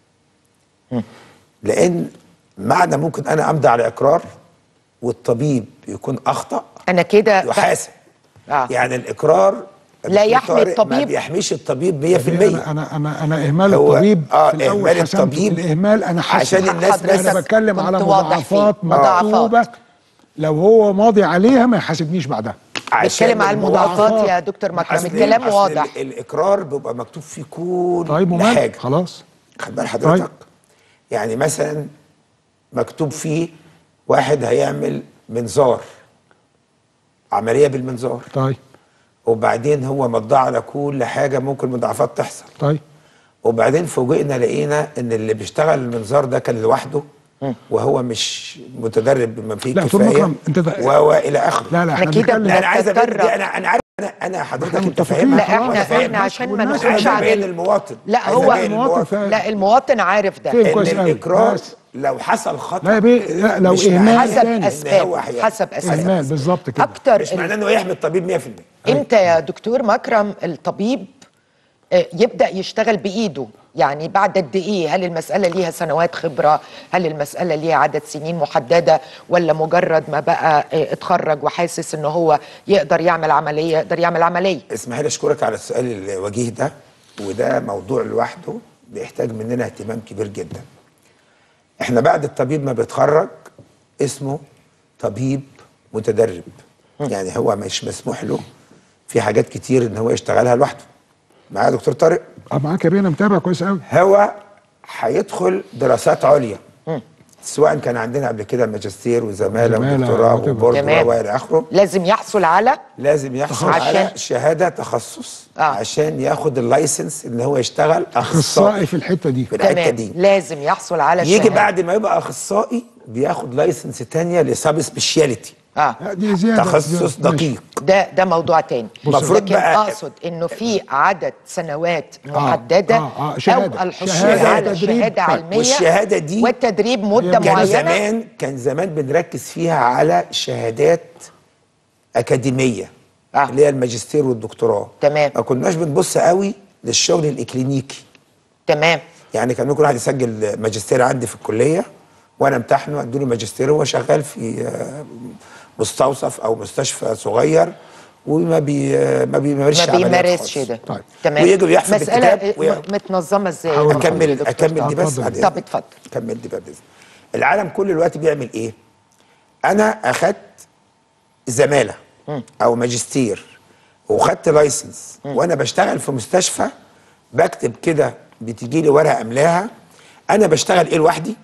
لان معنى ممكن انا امضي على اقرار والطبيب يكون اخطا انا كده يحاسب آه. يعني الاقرار لا يحمي طارق ما الطبيب. بيحميش الطبيب 100% انا انا انا, أنا اهمال هو- الطبيب آه، في الاول إهمال حسمته. الطبيب الاهمال انا حاسس عشان الناس حضرتك بس انا بتكلم على كنت واضح فيه. مضاعفات مضاعفات. مكتوبه لو هو ماضي عليها ما يحاسبنيش بعدها عشان بتكلم على المضاعفات يا دكتور مكرم أصل- الكلام أصل واضح ال- الاقرار بيبقى مكتوب فيه كل طيب ومال حاجه خلاص خد بال حضرتك طيب. يعني مثلا مكتوب فيه واحد هيعمل منظار عمليه بالمنظار طيب وبعدين هو مضى على كل حاجه ممكن مضاعفات تحصل طيب وبعدين فوجئنا لقينا ان اللي بيشتغل المنظار ده كان لوحده وهو مش متدرب بما فيه لا، دكتور الكفايه مكرم، أنت ده- و- والى اخره لا لا إحنا احنا كده بنتكلم لا انا عايز ابين بنتطرق. دي انا انا عارف انا انا حضرتك إحنا انت متفقين. فاهمها لا خلاص، احنا فاهم. احنا عشان ما والناس نخرجش عايز عن ابين ال- للمواطن لا عايز هو أبين المواطن للمواطن فاهم. لا المواطن عارف ده فين ان كويس قوي. الاقرار بس. لو حصل خطا لا يا بيه لا لو مش اهمال معناه حسب تاني. إن اسباب هو هي- حسب اسباب اهمال بالظبط كده اكتر مش ال- معناه انه يحمي الطبيب 100% امتى يا دكتور مكرم الطبيب آه، يبدا يشتغل بايده يعني بعد قد ايه هل المساله ليها سنوات خبره هل المساله ليها عدد سنين محدده ولا مجرد ما بقى آه، اتخرج وحاسس ان هو يقدر يعمل عمليه يقدر يعمل عمليه اسمح لي اشكرك على السؤال الوجيه ده وده موضوع لوحده بيحتاج مننا اهتمام كبير جدا احنا بعد الطبيب ما بيتخرج اسمه طبيب متدرب يعني هو مش مسموح له في حاجات كتير ان هو يشتغلها لوحده معايا يا دكتور طارق اه معاك يا بيه انا متابع كويس قوي هو هيدخل دراسات عليا سواء كان عندنا قبل كده ماجستير وزماله زمالة ودكتوراه whatever. وبورد تمام. والى اخره لازم يحصل على لازم يحصل عشان- على شهاده تخصص آه. عشان ياخد اللايسنس ان هو يشتغل اخصائي اخصائي في الحته دي في الحته تمام دي لازم يحصل على يجي شهادة. بعد ما يبقى اخصائي بياخد لايسنس تانية لسب سبيشاليتي اه لا، دي زياده تخصص زيادة. ماشي. دقيق ده ده موضوع تاني المفروض لكن بقى- اقصد انه في عدد سنوات محدده آه، آه، شهادة. او الحصول شهادة على وتدريب. شهاده طيب، علميه والشهادة دي والتدريب مده كان كان معينه زمان كان زمان بنركز فيها على شهادات اكاديميه آه. اللي هي الماجستير والدكتوراه تمام. ما كناش بنبص قوي للشغل الاكلينيكي تمام يعني كان ممكن واحد يسجل ماجستير عندي في الكليه وانا امتحنه ادوني ماجستير وهو شغال في آه، مستوصف او مستشفى صغير وما بي آه، ما بيمارسش ما عمليات بيمارسش خالص. ده طيب. تمام ويجي بيحفظ مساله الكتاب وي- م- متنظمه ازاي حاول يا اكمل دكتور اكمل دي بس اتفضل. بعد طب إذنك. اتفضل كمل دي بعد اذنك العالم كل دلوقتي بيعمل ايه انا اخدت زماله او ماجستير وخدت لايسنس وانا بشتغل في مستشفى بكتب كده بتجي لي ورقه املاها انا بشتغل ايه لوحدي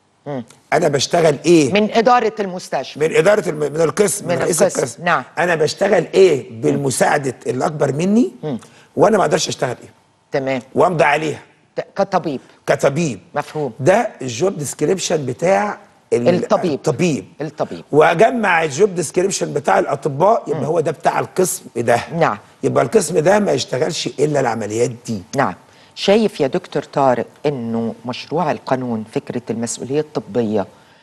انا بشتغل ايه من اداره المستشفى من اداره الم... من القسم من رئيس القسم، القسم نعم. انا بشتغل ايه بالمساعده اللي اكبر مني وانا ما اقدرش اشتغل ايه تمام وامضي عليها ت- كطبيب كطبيب مفهوم ده الجوب ديسكريبشن بتاع ال- الطبيب. الطبيب الطبيب واجمع الجوب ديسكريبشن بتاع الاطباء يبقى هو ده بتاع القسم ده نعم. يبقى القسم ده ما يشتغلش الا العمليات دي نعم شايف يا دكتور طارق انه مشروع القانون فكره المسؤوليه الطبيه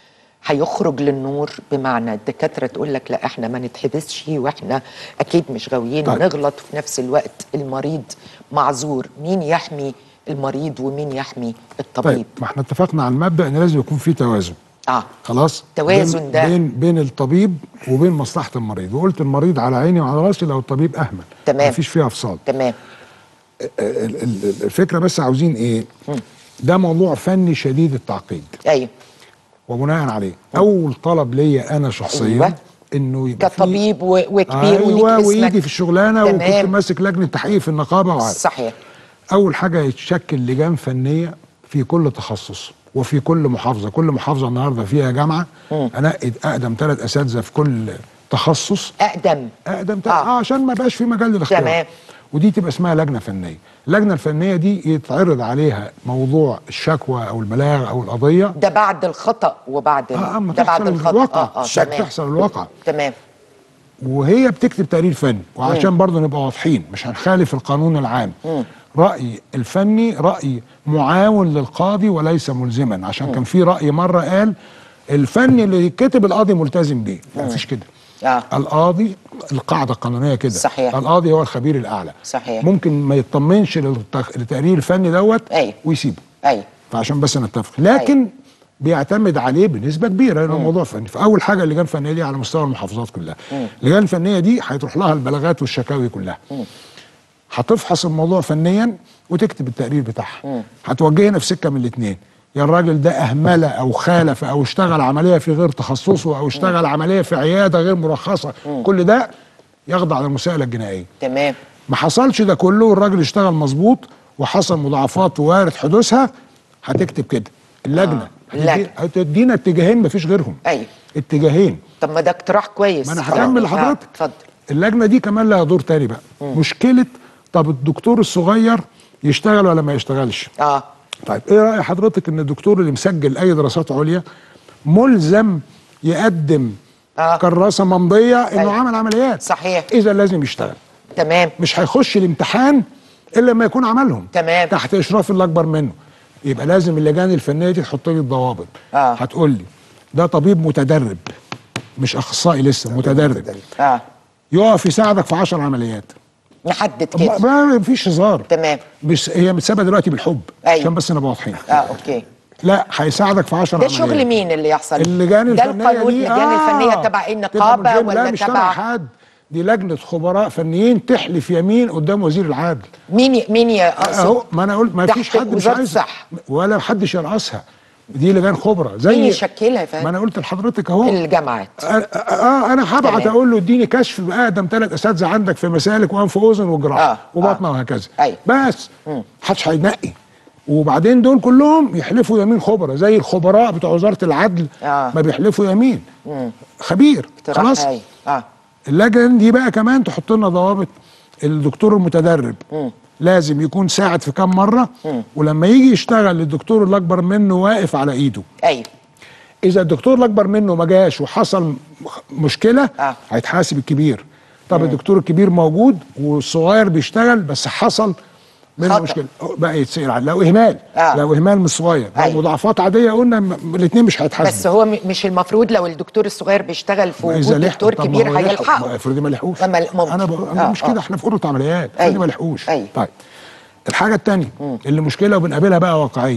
هيخرج للنور بمعنى الدكاتره تقول لك لا احنا ما نتحبسش واحنا اكيد مش غاويين طيب. نغلط وفي نفس الوقت المريض معذور مين يحمي المريض ومين يحمي الطبيب طيب ما احنا اتفقنا على المبدا ان لازم يكون في توازن اه خلاص توازن بين ده. بين بين الطبيب وبين مصلحه المريض وقلت المريض على عيني وعلى راسي لو الطبيب اهمل تمام. مفيش فيها افصال تمام ال- ال- الفكره بس عاوزين ايه ده موضوع فني شديد التعقيد ايوه وبناء عليه اول طلب ليا انا شخصيا أيوة. انه يبقى في- كطبيب و- وكبير ايوه وليك اسمك ويجي في الشغلانه وكنت تمام. ماسك لجنه تحقيق في النقابه وعارف صحيح اول حاجه يتشكل لجان فنيه في كل تخصص وفي كل محافظه كل محافظه النهارده فيها جامعه انقي اقدم ثلاث اساتذه في كل تخصص اقدم اقدم آه. آه. عشان ما يبقاش في مجال للاختيار تمام. ودي تبقى اسمها لجنه فنيه اللجنه الفنيه دي يتعرض عليها موضوع الشكوى او البلاغ او القضيه ده بعد الخطا وبعد ال- اه اما ده بعد تحصل الخطا الواقع اه اه الشك تمام تحصل الواقع تمام وهي بتكتب تقرير فني وعشان برضه نبقى واضحين مش هنخالف القانون العام رأي الفني رأي معاون للقاضي وليس ملزما عشان كان في رأي مرة قال الفني اللي يتكتب القاضي ملتزم بيه لا مفيش كده آه. القاضي القاعدة القانونية كده صحيح. القاضي هو الخبير الأعلى صحيح. ممكن ما يطمنش للتق- للتقرير الفني دوت أيوة. ويسيبه ايوه فعشان بس نتفق لكن بيعتمد عليه بنسبه كبيره لانه موضوع فني فاول حاجه اللجان الفنيه دي على مستوى المحافظات كلها اللجان الفنيه دي هيتروح لها البلاغات والشكاوي كلها هتفحص الموضوع فنيا وتكتب التقرير بتاعها هتوجهنا في سكه من الاثنين يا الراجل ده اهمل او خالف او اشتغل عمليه في غير تخصصه او اشتغل عمليه في عياده غير مرخصه كل ده يخضع للمساءله الجنائيه تمام ما حصلش ده كله والراجل اشتغل مظبوط وحصل مضاعفات وارد حدوثها هتكتب كده اللجنه آه، اللجنة. هتدي- هتدينا اتجاهين مفيش غيرهم ايوه اتجاهين طب ما ده اقتراح كويس ما انا طبعاً. هكمل آه، لحضرتك اتفضل اللجنه دي كمان لها دور تاني بقى مشكله طب الدكتور الصغير يشتغل ولا ما يشتغلش اه طيب ايه راي حضرتك ان الدكتور اللي مسجل اي دراسات عليا ملزم يقدم آه. كراسه ممضيه انه أيوة. عمل عمليات صحيح اذا لازم يشتغل تمام مش هيخش الامتحان الا لما يكون عملهم تمام. تحت اشراف اللي اكبر منه يبقى لازم اللجان الفنيه دي تحط لي الضوابط آه. هتقول لي ده طبيب متدرب مش اخصائي لسه متدرب اه يقف يساعدك في 10 عمليات نحدد ما كده ما فيش هزار تمام مش هي متسابه دلوقتي بالحب أيوة. عشان بس نبقى واضحين اه اوكي لا هيساعدك في 10 ده عمليات شغل مين اللي يحصل اللجان ده الفنيه القانون دي اللجان الفنيه تبع تبقى النقابه ملزمة. ولا لا مش تبع تبع حد دي لجنه خبراء فنيين تحلف يمين قدام وزير العدل مين ي- مين يقصد اهو ما انا قلت ما تحت فيش حد مش وزارة عايز الصحة. ولا حدش يرأسها دي لجان خبراء مين زي يشكلها يا ما فندم انا قلت لحضرتك اهو الجامعات آه, آه انا هبعت تمام. اقول له اديني كشف باقدم ثلاث اساتذه عندك في مسالك وانف واذن وجراحه آه، وبطنه آه. وهكذا أيوة. بس محدش هينقي وبعدين دول كلهم يحلفوا يمين خبراء زي الخبراء بتوع وزاره العدل آه. ما بيحلفوا يمين خبير اقتراح خلاص هاي. اه اللجنه دي بقى كمان تحط لنا ضوابط الدكتور المتدرب لازم يكون ساعد في كام مره ولما يجي يشتغل الدكتور اللي اكبر منه واقف على ايده ايوه اذا الدكتور الاكبر منه ما جاش وحصل مشكله آه. هيتحاسب الكبير طب الدكتور الكبير موجود والصغير بيشتغل بس حصل منه خطأ. مشكله بقى يتسال على لو اهمال آه. لو اهمال من الصغير لو أيوة. مضاعفات عاديه قلنا الاثنين مش هيتحاسبوا بس هو م- مش المفروض لو الدكتور الصغير بيشتغل في إذا وجود لحقوا، دكتور طب ما كبير هو يلحقوا. هيلحقه ما افرضي ما لحقوش لما ل- ممكن. انا بقول انا آه، مش آه. كده احنا في اوضه عمليات أيوة. افرضي ما لحقوش أيوة. طيب الحاجه الثانيه اللي مشكله وبنقابلها بقى واقعيه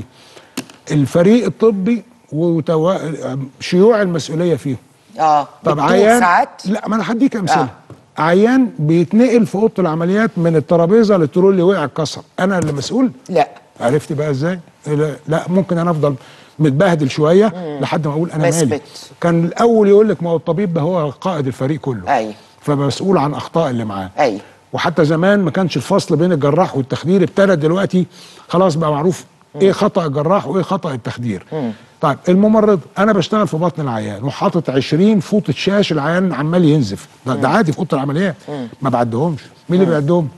الفريق الطبي وتوا... شيوع المسؤوليه فيهم اه طب بتدوب عيان ساعات لا ما انا هديك امثله آه. آه. عيان بيتنقل في اوضه العمليات من الترابيزه للترول اللي وقع اتكسر انا اللي مسؤول لا عرفت بقى ازاي لا, لا ممكن انا افضل متبهدل شويه لحد ما اقول انا مالي بثبت. كان الاول يقول لك ما هو الطبيب ده هو قائد الفريق كله أيوة. فمسؤول عن اخطاء اللي معاه ايوه وحتى زمان ما كانش الفصل بين الجراح والتخدير ابتدى دلوقتي خلاص بقى معروف ايه خطا الجراح وايه خطا التخدير طيب الممرض انا بشتغل في بطن العيان وحاطط 20 فوطه شاش العيان عمال ينزف ده, ده عادي في اوضه العمليات ما بعدهمش مين اللي بيعدهم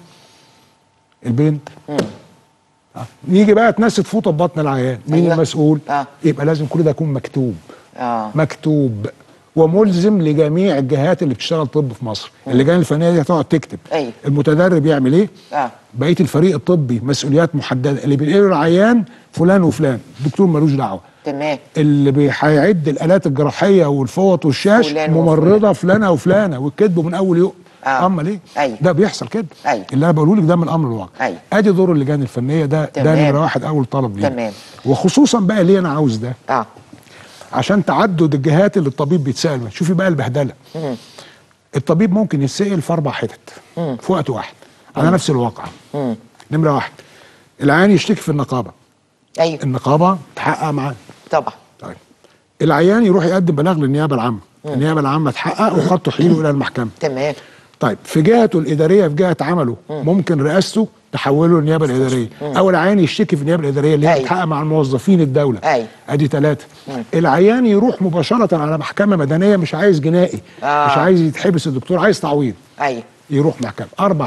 البنت آه. يجي بقى تنست فوطه ببطن العيان مين أيوة. المسؤول آه. يبقى لازم كل ده يكون مكتوب اه مكتوب وملزم لجميع الجهات اللي بتشتغل طب في مصر اللجان الفنيه دي هتقعد تكتب أيوة. المتدرب يعمل ايه اه بقيه الفريق الطبي مسؤوليات محدده اللي بينقلوا العيان فلان وفلان الدكتور ملوش دعوه تمام اللي بي- هيعد الالات الجراحيه والفوط والشاش فلان ممرضه فلانه وفلانه والكذب من اول يوم آه. امال ايه أيوة. ده بيحصل كده أيوة. اللي انا بقوله لك ده من الامر الواقع أيوة. ادي دور اللجان الفنيه ده ده تمام. نمره واحد اول طلب ليه تمام. وخصوصا بقى ليه انا عاوز ده اه عشان تعدد الجهات اللي الطبيب بيتسال منها شوفي بقى البهدله الطبيب ممكن يتسال في اربع حتت في وقت واحد على نفس الواقع نمره واحد العيان يشتكي في النقابه ايوه النقابه تحقق معاه طبعا طيب العيان يروح يقدم بلاغ للنيابه العامه النيابه العامه تحقق وقد تحيله الى المحكمه تمام طيب في جهته الاداريه في جهه عمله ممكن رئاسته تحوله للنيابه الاداريه او العيان يشتكي في النيابه الاداريه اللي هي أيوة. بتحقق مع الموظفين الدوله أيوة. ادي ثلاثه العيان يروح مباشره على محكمه مدنيه مش عايز جنائي آه. مش عايز يتحبس الدكتور عايز تعويض ايوه يروح محكمه اربع حتت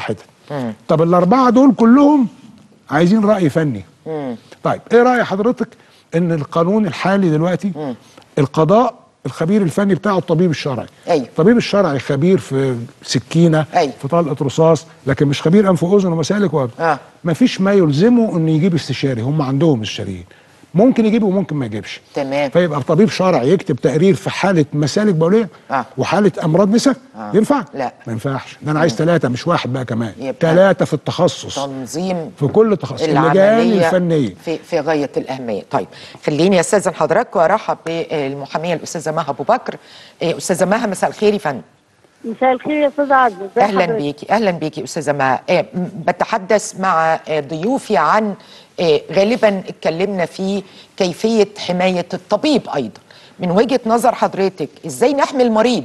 طب الاربعه دول كلهم عايزين راي فني طيب ايه راي حضرتك ان القانون الحالي دلوقتي القضاء الخبير الفني بتاعه الطبيب الشرعي أيوة. الطبيب الشرعي خبير في سكينه أيوة. في طلقه رصاص لكن مش خبير انف واذن ومسالك و... آه. ما فيش ما يلزمه انه يجيب استشاري هم عندهم استشاريين ممكن يجيبه وممكن ما يجيبش تمام. فيبقى طبيب شرعي يكتب تقرير في حاله مسالك بوليه آه. وحاله امراض نساء آه. ينفع لا. ما ينفعش ده انا عايز ثلاثه مش واحد بقى كمان يبقى ثلاثه في التخصص تنظيم في كل تخصص اللجان العملية الفنيه في في غاية الأهمية طيب خليني أستاذن حضرتك وأرحب بالمحامية الأستاذة مها أبو بكر إيه، أستاذة مها مساء الخير يا فندم مساء الخير يا استاذ عزمي ازي اهلا حضرتك؟ بيكي اهلا بيكي استاذه مها إيه، م- بتحدث مع آه، ضيوفي عن إيه، غالبا اتكلمنا في كيفيه حمايه الطبيب ايضا من وجهه نظر حضرتك ازاي نحمي المريض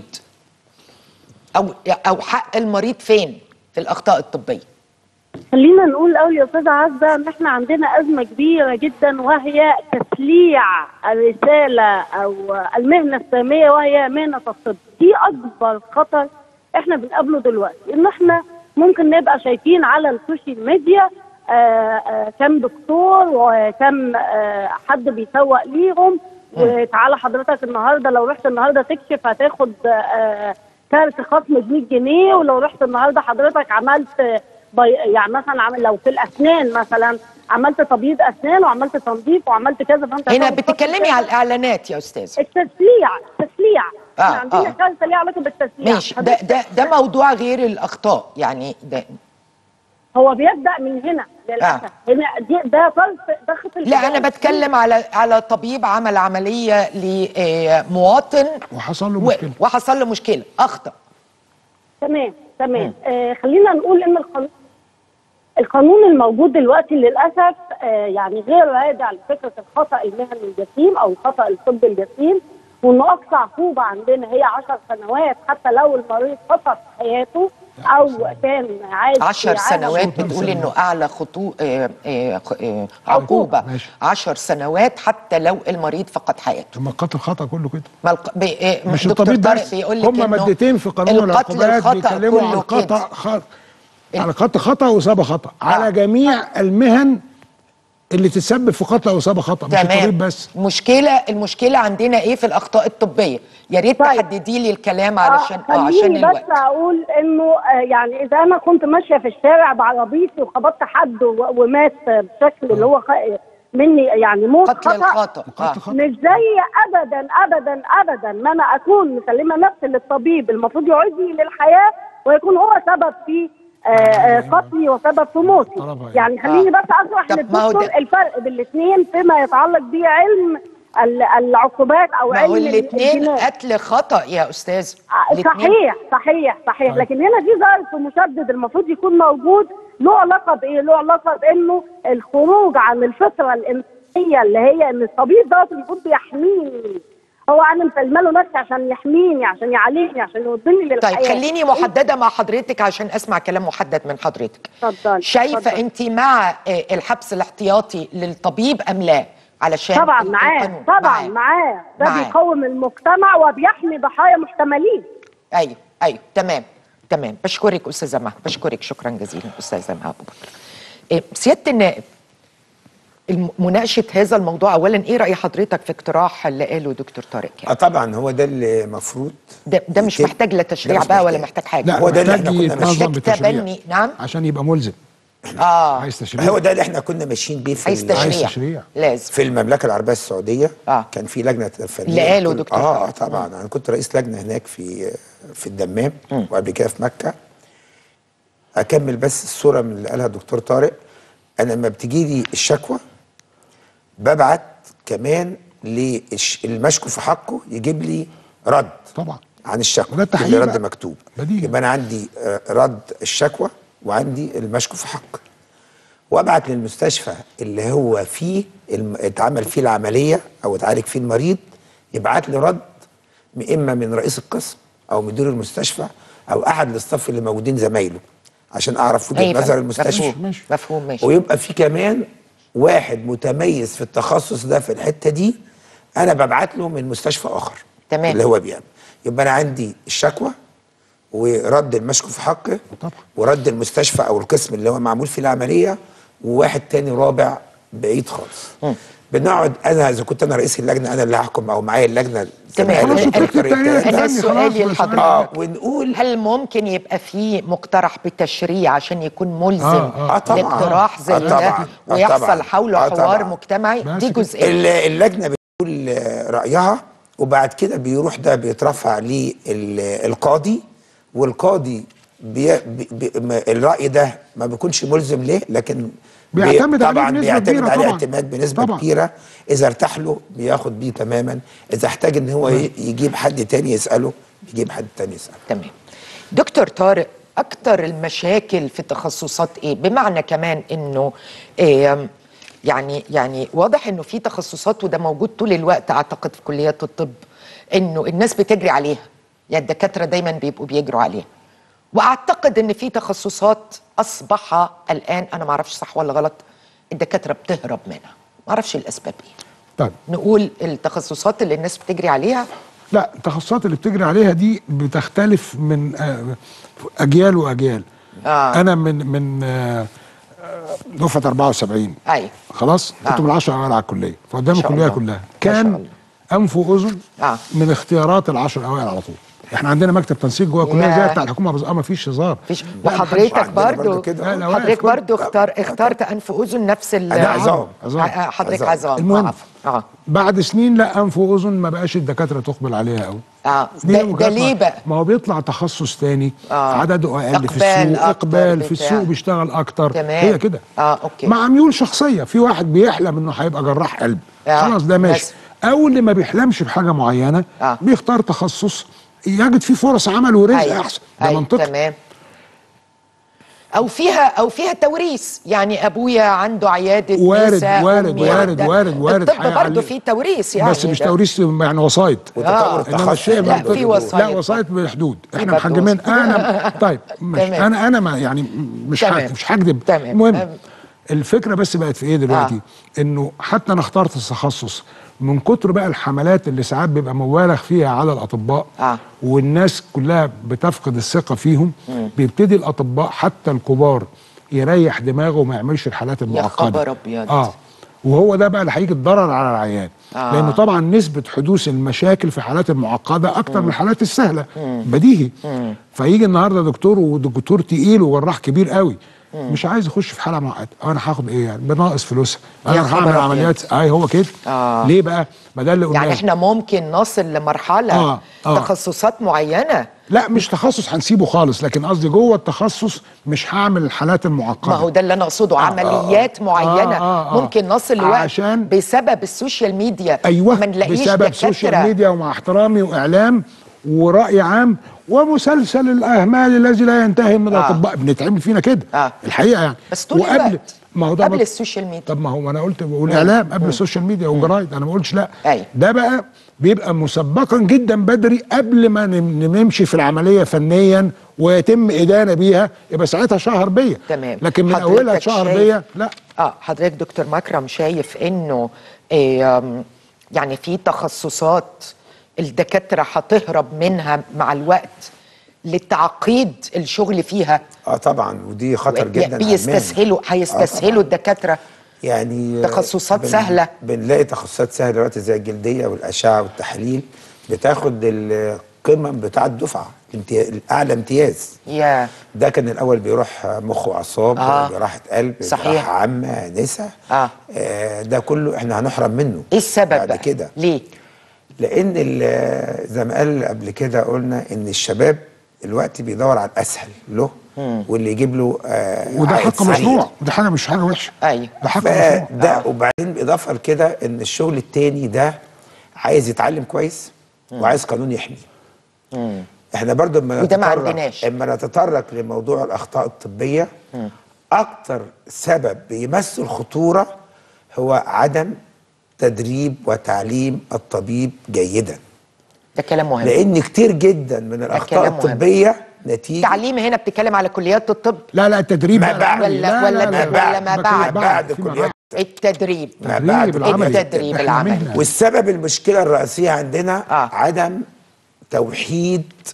او او حق المريض فين في الاخطاء الطبيه خلينا نقول الاول يا استاذ عزه ان احنا عندنا ازمه كبيره جدا وهي تسليع الرساله او المهنه الساميه وهي مهنه الطب دي اكبر خطر احنا بنقابله دلوقتي ان احنا ممكن نبقى شايفين على السوشيال ميديا آه، آه، كم دكتور وكم آه، حد بيسوق ليهم وتعالى حضرتك النهارده لو رحت النهارده تكشف هتاخد آه، كارت خصم ب 100 جنيه ولو رحت النهارده حضرتك عملت آه، بي... يعني مثلا عمل لو في الاسنان مثلا عملت تبييض اسنان وعملت تنظيف وعملت كذا فانت هنا هتاخد خصم بتتكلمي كذا. على الاعلانات يا استاذ التسليع التسليع آه، احنا عندنا آه. كارثه ليها علاقه بالتسليع ماشي ده ده ده موضوع غير الاخطاء يعني ده هو بيبدا من هنا للاسف هنا دي ده طرف ده خط لا انا البداية. بتكلم على على طبيب عمل عمليه لمواطن وحصل له و- مشكله وحصل له مشكله اخطا تمام تمام آه خلينا نقول ان القانون القانون الموجود دلوقتي للاسف آه يعني غير رادع لفكره الخطا المهني الجسيم او الخطا الطبي الجسيم وان اقصى عقوبه عندنا هي 10 سنوات حتى لو المريض خطا في حياته او كان عايش عشر في عالم سنوات صوت بتقول نفسه. انه اعلى خطو آه، آه، آه، عقوبة. عقوبه ماشي. عشر سنوات حتى لو المريض فقد حياته ثم القتل الخطا كله كده ما الق... ب... آه، مش دكتور الطبيب طارق بس بيقول لك هم إنه مادتين في قانون القتل العقوبات الخطأ بيتكلموا عن كله الخطا كده. خط على قتل خطا واصابه خطا على جميع المهن اللي تتسبب في قتل او اصابه خطا مش الطبيب تمام بس مشكله المشكله عندنا ايه في الاخطاء الطبيه يا ريت طيب. تحددي لي الكلام علشان اه عشان خليني الوقت بس اقول انه آه، يعني اذا انا كنت ماشيه في الشارع بعربيتي وخبطت حد و- ومات بشكل اللي هو خ- مني يعني موت قتل خطا الخطا آه. قتل خطأ. مش زي ابدا ابدا ابدا ما انا اكون مسلمه نفسي للطبيب المفروض يعيدني للحياه ويكون هو سبب في آه، آه، قتلي وسبب في موتي طرفها يعني. يعني خليني بس اشرح طب ما هو للدكتور ده- الفرق بين الاثنين فيما يتعلق بعلم ال- العقوبات او ما علم هو الاثنين الجناية. قتل خطا يا استاذ آه، الاتنين- صحيح صحيح صحيح طيب. لكن هنا في ظرف مشدد المفروض يكون موجود له علاقه بايه؟ له علاقه بانه الخروج عن الفطره الانسانيه اللي هي ان الطبيب دوت المفروض بيحميني هو انا مسلمه له نفسي عشان يحميني عشان يعالجني عشان يودني للحياه طيب خليني محدده مع حضرتك عشان اسمع كلام محدد من حضرتك اتفضلي، شايفه اتفضلي. انت مع آه، الحبس الاحتياطي للطبيب ام لا علشان طبعا ال- معاه القانون. طبعا معاه ده معاه. بيقوم المجتمع وبيحمي ضحايا محتملين ايوه ايوه تمام تمام بشكرك استاذه مها بشكرك شكرا جزيلا استاذه مها ابو بكر إيه، سياده النائب الم- مناقشه هذا الموضوع اولا ايه راي حضرتك في اقتراح اللي قاله دكتور طارق اه يعني طبعا هو ده اللي المفروض ده, ده مش يتم. محتاج لا تشريع ده مش بقى ولا محتاج. محتاج حاجه لا هو ده اللي محتاج احنا كنا يتنظم محتاج بتشريع تبني نعم عشان يبقى ملزم اه عايز تشريع هو ده اللي احنا كنا ماشيين بيه في عايز ال- عايز تشريع تشريع. لازم في المملكه العربيه السعوديه آه. كان في لجنه فنيه اللي قاله كل- دكتور اه طارق. طبعا انا كنت رئيس لجنه هناك في في الدمام وقبل كده في مكه اكمل بس الصوره من اللي قالها الدكتور طارق انا لما بتجي لي الشكوى ببعت كمان للمشكو في حقه يجيب لي رد طبعا عن الشكوى وده يجيب لي التحقيق رد بقى. مكتوب بديهي. يبقى انا عندي آه، رد الشكوى وعندي المشكو في حق وابعت للمستشفى اللي هو فيه الم... اتعمل فيه العمليه او اتعالج فيه المريض يبعت لي رد اما من رئيس القسم او مدير المستشفى او احد الاستاف اللي موجودين زمايله عشان اعرف وجهه أيوة، نظر المستشفى مفهوم ماشي. مفهوم ماشي ويبقى في كمان واحد متميز في التخصص ده في الحته دي انا ببعت له من مستشفى اخر تمام. اللي هو بيعمل يبقى انا عندي الشكوى ورد المشكو في حقه طبعا. ورد المستشفى او القسم اللي هو معمول فيه العمليه وواحد تاني رابع بعيد خالص بنقعد انا اذا كنت انا رئيس اللجنه انا اللي هحكم او معايا اللجنه تمام. زمايلي خلاص اللي وتكتب الطريق تقرير التاني. أنا تاني، سؤالي خلاص، لحضرتك. اه ونقول هل ممكن يبقى في مقترح بتشريع عشان يكون ملزم آه، آه. آه، طبعاً. لاقتراح زي آه، ده طبعاً. آه، ويحصل طبعاً. حوله آه، حوار طبعاً. مجتمعي بس دي كده. جزئيه ال- اللجنه بتقول آه، رايها وبعد كده بيروح ده بيترفع للقاضي والقاضي بي بي بي ما- الراي ده ما بيكونش ملزم ليه لكن بي- بيعتمد عليه طبعا بنسبة بيعتمد كبيرة عليه طبعاً. اعتماد بنسبه طبعاً. كبيره اذا ارتاح له بياخد بيه تماما اذا احتاج ان هو ي- يجيب حد تاني يساله بيجيب حد تاني يساله تمام دكتور طارق اكتر المشاكل في تخصصات ايه بمعنى كمان انه إيه يعني يعني واضح انه في تخصصات وده موجود طول الوقت اعتقد في كليات الطب انه الناس بتجري عليها يعني الدكاتره دايما بيبقوا بيجروا عليها واعتقد ان في تخصصات اصبح الان انا ما اعرفش صح ولا غلط الدكاتره بتهرب منها ما اعرفش الاسباب ايه طيب نقول التخصصات اللي الناس بتجري عليها لا التخصصات اللي بتجري عليها دي بتختلف من آه، اجيال واجيال آه. انا من من آه، آه، دفعه 74 ايوه خلاص كنت آه. من 10 اوائل على الكليه فقدام ما شاء الكليه الله. كلها ما شاء كان الله. انف واذن آه. من اختيارات العشر اوائل على طول احنا عندنا مكتب تنسيق جوه الكليه ياه. زي بتاع الحكومه بس اه ما فيش هزار فيش لا، وحضرتك عندنا برضو برضو كده. لا، لا، واقف حضرتك كل- برضو اختار اخترت انف واذن نفس ال أنا عظام. عظام. آه، حضرتك عظام. عظام المهم آه، عفوا. اه بعد سنين لا انف واذن ما بقاش الدكاتره تقبل عليها قوي اه ليه ده, ده وجهات ليه نظر؟ بقى؟ ما هو بيطلع تخصص تاني آه. عدده اقل في إقبال السوق أكتر اقبال في بتاع. السوق بيشتغل اكتر تمام. هي كده آه، أوكي. مع ميول شخصيه في واحد بيحلم انه هيبقى جراح قلب آه، خلاص ده ماشي بس. او اللي ما بيحلمش بحاجه معينه آه. بيختار تخصص يجد فيه فرص عمل ورزق أيوة. احسن ده أيوة، منطقي تمام او فيها او فيها توريث يعني ابويا عنده عياده وارد- نساء وارد- أمي وارد- عندها- وارد- وارد الطب حقيقة برضه عليه. فيه توريث يعني بس مش ده. توريث يعني وسايط وتطور آه. التخصص انما الشيء لا، منطقي. في وسايط لا وسايط بحدود احنا برضه محجمين وسايط. انا طيب مش تمام. انا انا ما يعني مش تمام. هك- مش هكذب تمام. المهم أم- الفكره بس بقت في ايه دلوقتي انه حتى انا اخترت التخصص من كتر بقى الحملات اللي ساعات بيبقى مبالغ فيها على الاطباء آه. والناس كلها بتفقد الثقه فيهم بيبتدي الاطباء حتى الكبار يريح دماغه وما يعملش الحالات المعقده خبر أبيض. اه وهو ده بقى اللي هيجي الضرر على العيان آه. آه. لانه طبعا نسبه حدوث المشاكل في الحالات المعقده اكتر من الحالات السهله بديهي فيجي النهارده دكتور ودكتور تقيل وجراح كبير قوي مش عايز يخش في حاله معقده انا هاخد ايه يعني بناقص فلوسها يا انا خبر هعمل أبيض. عمليات اي هو كده آه. ليه بقى ما ده اللي قلناه يعني احنا ممكن نصل لمرحله آه، آه. تخصصات معينه لا مش تخصص هنسيبه خالص لكن قصدي جوه التخصص مش هعمل الحالات المعقده ما هو ده اللي انا اقصده عمليات معينه آه، آه، آه. ممكن نصل لوقت عشان- بسبب السوشيال ميديا ايوه ما نلاقيش بسبب دكاترة. سوشيال ميديا ومع احترامي واعلام وراي عام ومسلسل الاهمال الذي لا ينتهي من آه. الاطباء بنتعمل فينا كده آه. الحقيقه يعني بس طول وقبل الوقت ما هو ده قبل بط- السوشيال ميديا طب ما هو انا قلت والاعلام قبل السوشيال ميديا والجرايد انا ما قلتش لا أيوة. ده بقى بيبقى مسبقا جدا بدري قبل ما نم- نمشي في العمليه فنيا ويتم ادانه بيها يبقى ساعتها شهر بيا تمام. لكن من حضرتك اولها شهر شايف- بيا لا اه حضرتك دكتور مكرم شايف انه إيه آم، يعني في تخصصات الدكاتره هتهرب منها مع الوقت لتعقيد الشغل فيها اه طبعا ودي خطر جدا على المهنة. بيستسهلوا هيستسهلوا الدكاتره يعني تخصصات بن- سهلة. بنلاقي تخصصات سهله دلوقتي زي الجلديه والاشعه والتحاليل بتاخد القمم بتاع الدفعه الامتياز الاعلى امتياز يا ده كان الاول بيروح مخ واعصاب آه. جراحه قلب صحيح. جراحه عامه نسا آه. آه ده كله احنا هنحرم منه ايه السبب بعد بقى؟ كده ليه؟ لان ال- زي ما قال قبل كده قلنا ان الشباب دلوقتي بيدور على الاسهل له واللي يجيب له آه وده عائد حق سريع. مشروع وده حاجه مش حاجه وحشه أيوة. ده حق مشروع فده آه. وبعدين بالاضافه لكده ان الشغل التاني ده عايز يتعلم كويس وعايز قانون يحميه احنا برضو اما وده ما نتطرق- عندناش. اما نتطرق لموضوع الاخطاء الطبيه اكتر سبب بيمثل خطوره هو عدم تدريب وتعليم الطبيب جيدا ده كلام مهم لان كتير جدا من الاخطاء كلام مهم. الطبيه نتيجه التعليم هنا بتتكلم على كليات الطب لا لا التدريب ما بقى بعد. العملي. ولا- لا، ولا لا، لا، ما لا، بعد- ما بكلم بعد. بعد فيما كليات التدريب ما تدريب بعد العملي. التدريب إحنا العملي. عملنا. والسبب المشكله الرئيسيه عندنا آه. عدم توحيد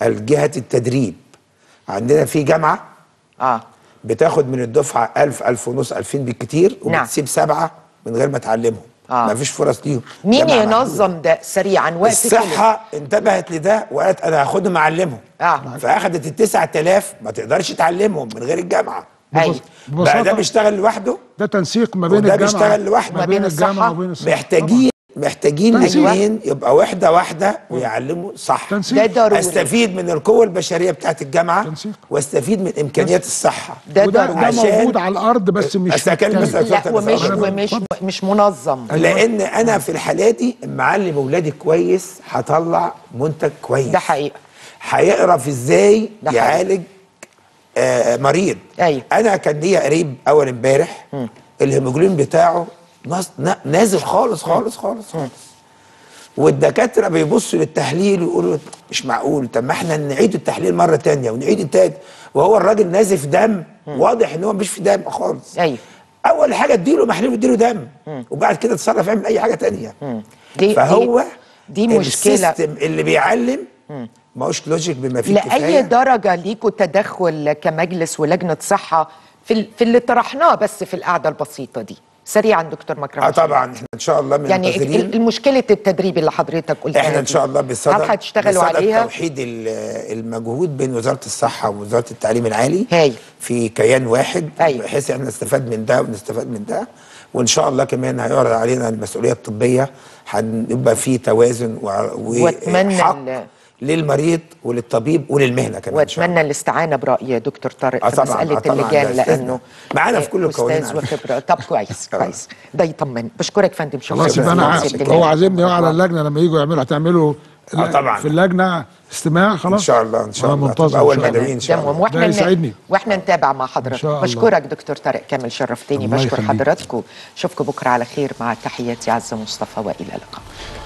الجهه التدريب عندنا في جامعه اه بتاخد من الدفعه 1000 1000 ونص 2000 بالكتير نعم. وبتسيب سبعه من غير ما تعلمهم آه. ما فيش فرص ليهم مين جامعة محدودة. ينظم ده سريعا وقت الصحة انتبهت لده وقالت انا هاخدهم اعلمهم آه. فاخدت ال 9000 ما تقدرش تعلمهم من غير الجامعة أيوة. بقى ده ببساطة- بيشتغل لوحده ده تنسيق ما بين وده الجامعه بيشتغل لوحده. ما ما بين بين الجامعه الصحة. وبين الصحه محتاجين محتاجين تنسيق. الاثنين يبقى واحده واحده ويعلموا صح تنسيق. ده ضروري استفيد من القوة البشرية بتاعت الجامعة تنسيق. واستفيد من امكانيات الصحة ده وده ضروري ده عشان- موجود على الارض بس مش بس أكلم متكلم. بس- لا ومش أنا- ومش مش منظم لان انا في الحالة دي معلم اولادي كويس هطلع منتج كويس ده حقيقة هيعرف ازاي ده حقيقي. يعالج آه مريض أيوة. انا كان ليا قريب اول امبارح الهيموجلوبين بتاعه ناس- نا- نازل خالص خالص خالص خالص والدكاتره بيبصوا للتحليل ويقولوا مش معقول طب ما احنا نعيد التحليل مره تانية ونعيد التالت وهو الراجل نازف دم واضح ان هو مش في دم خالص أيوة. اول حاجه اديله محلول واديله دم وبعد كده اتصرف اعمل اي حاجه تانية دي فهو دي, دي مشكلة السيستم اللي بيعلم ما هوش لوجيك بما فيه لأي الكفايه درجة ليكوا تدخل كمجلس ولجنة صحة في ال- في اللي طرحناه بس في القعدة البسيطة دي سريعا دكتور مكرم اه طبعا احنا ان شاء الله من يعني منتظرين ال- المشكلة التدريب اللي حضرتك قلتها احنا ان دي، شاء الله بصدد هل هتشتغلوا بصدد عليها؟ توحيد ال- المجهود بين وزاره الصحه ووزاره التعليم العالي هايل. في كيان واحد أيوة. بحيث احنا نستفاد من ده ونستفاد من ده وان شاء الله كمان هيعرض علينا المسؤوليه الطبيه هنبقى في توازن و- وأتمنى وحق ال- للمريض وللطبيب وللمهنه كمان إن شاء الله. واتمنى الاستعانه براي دكتور طارق آه في طبعاً، مساله آه طبعاً، اللجان ده أستاذنا. لانه معانا في كل القوانين استاذ على فكرة. وخبره طب كويس كويس ده يطمن بشكرك فندم شكرا خلاص يبقى انا جزيلا سيادة ع- هو اللواء. عازمني على اللجنه لما يجوا يعملوا هتعملوا آه طبعاً. في اللجنه استماع خلاص ان شاء الله ان شاء أنا الله منتظر تبقى إن اول شاء الله. مدعوين ان شاء تمام الله واحنا ده ن- يسعدني. واحنا نتابع مع إن شاء حضرتك الله. بشكرك دكتور طارق كامل شرفتني الله بشكر يخليك. حضراتكم اشوفكم بكره على خير مع تحياتي عزه مصطفى والى اللقاء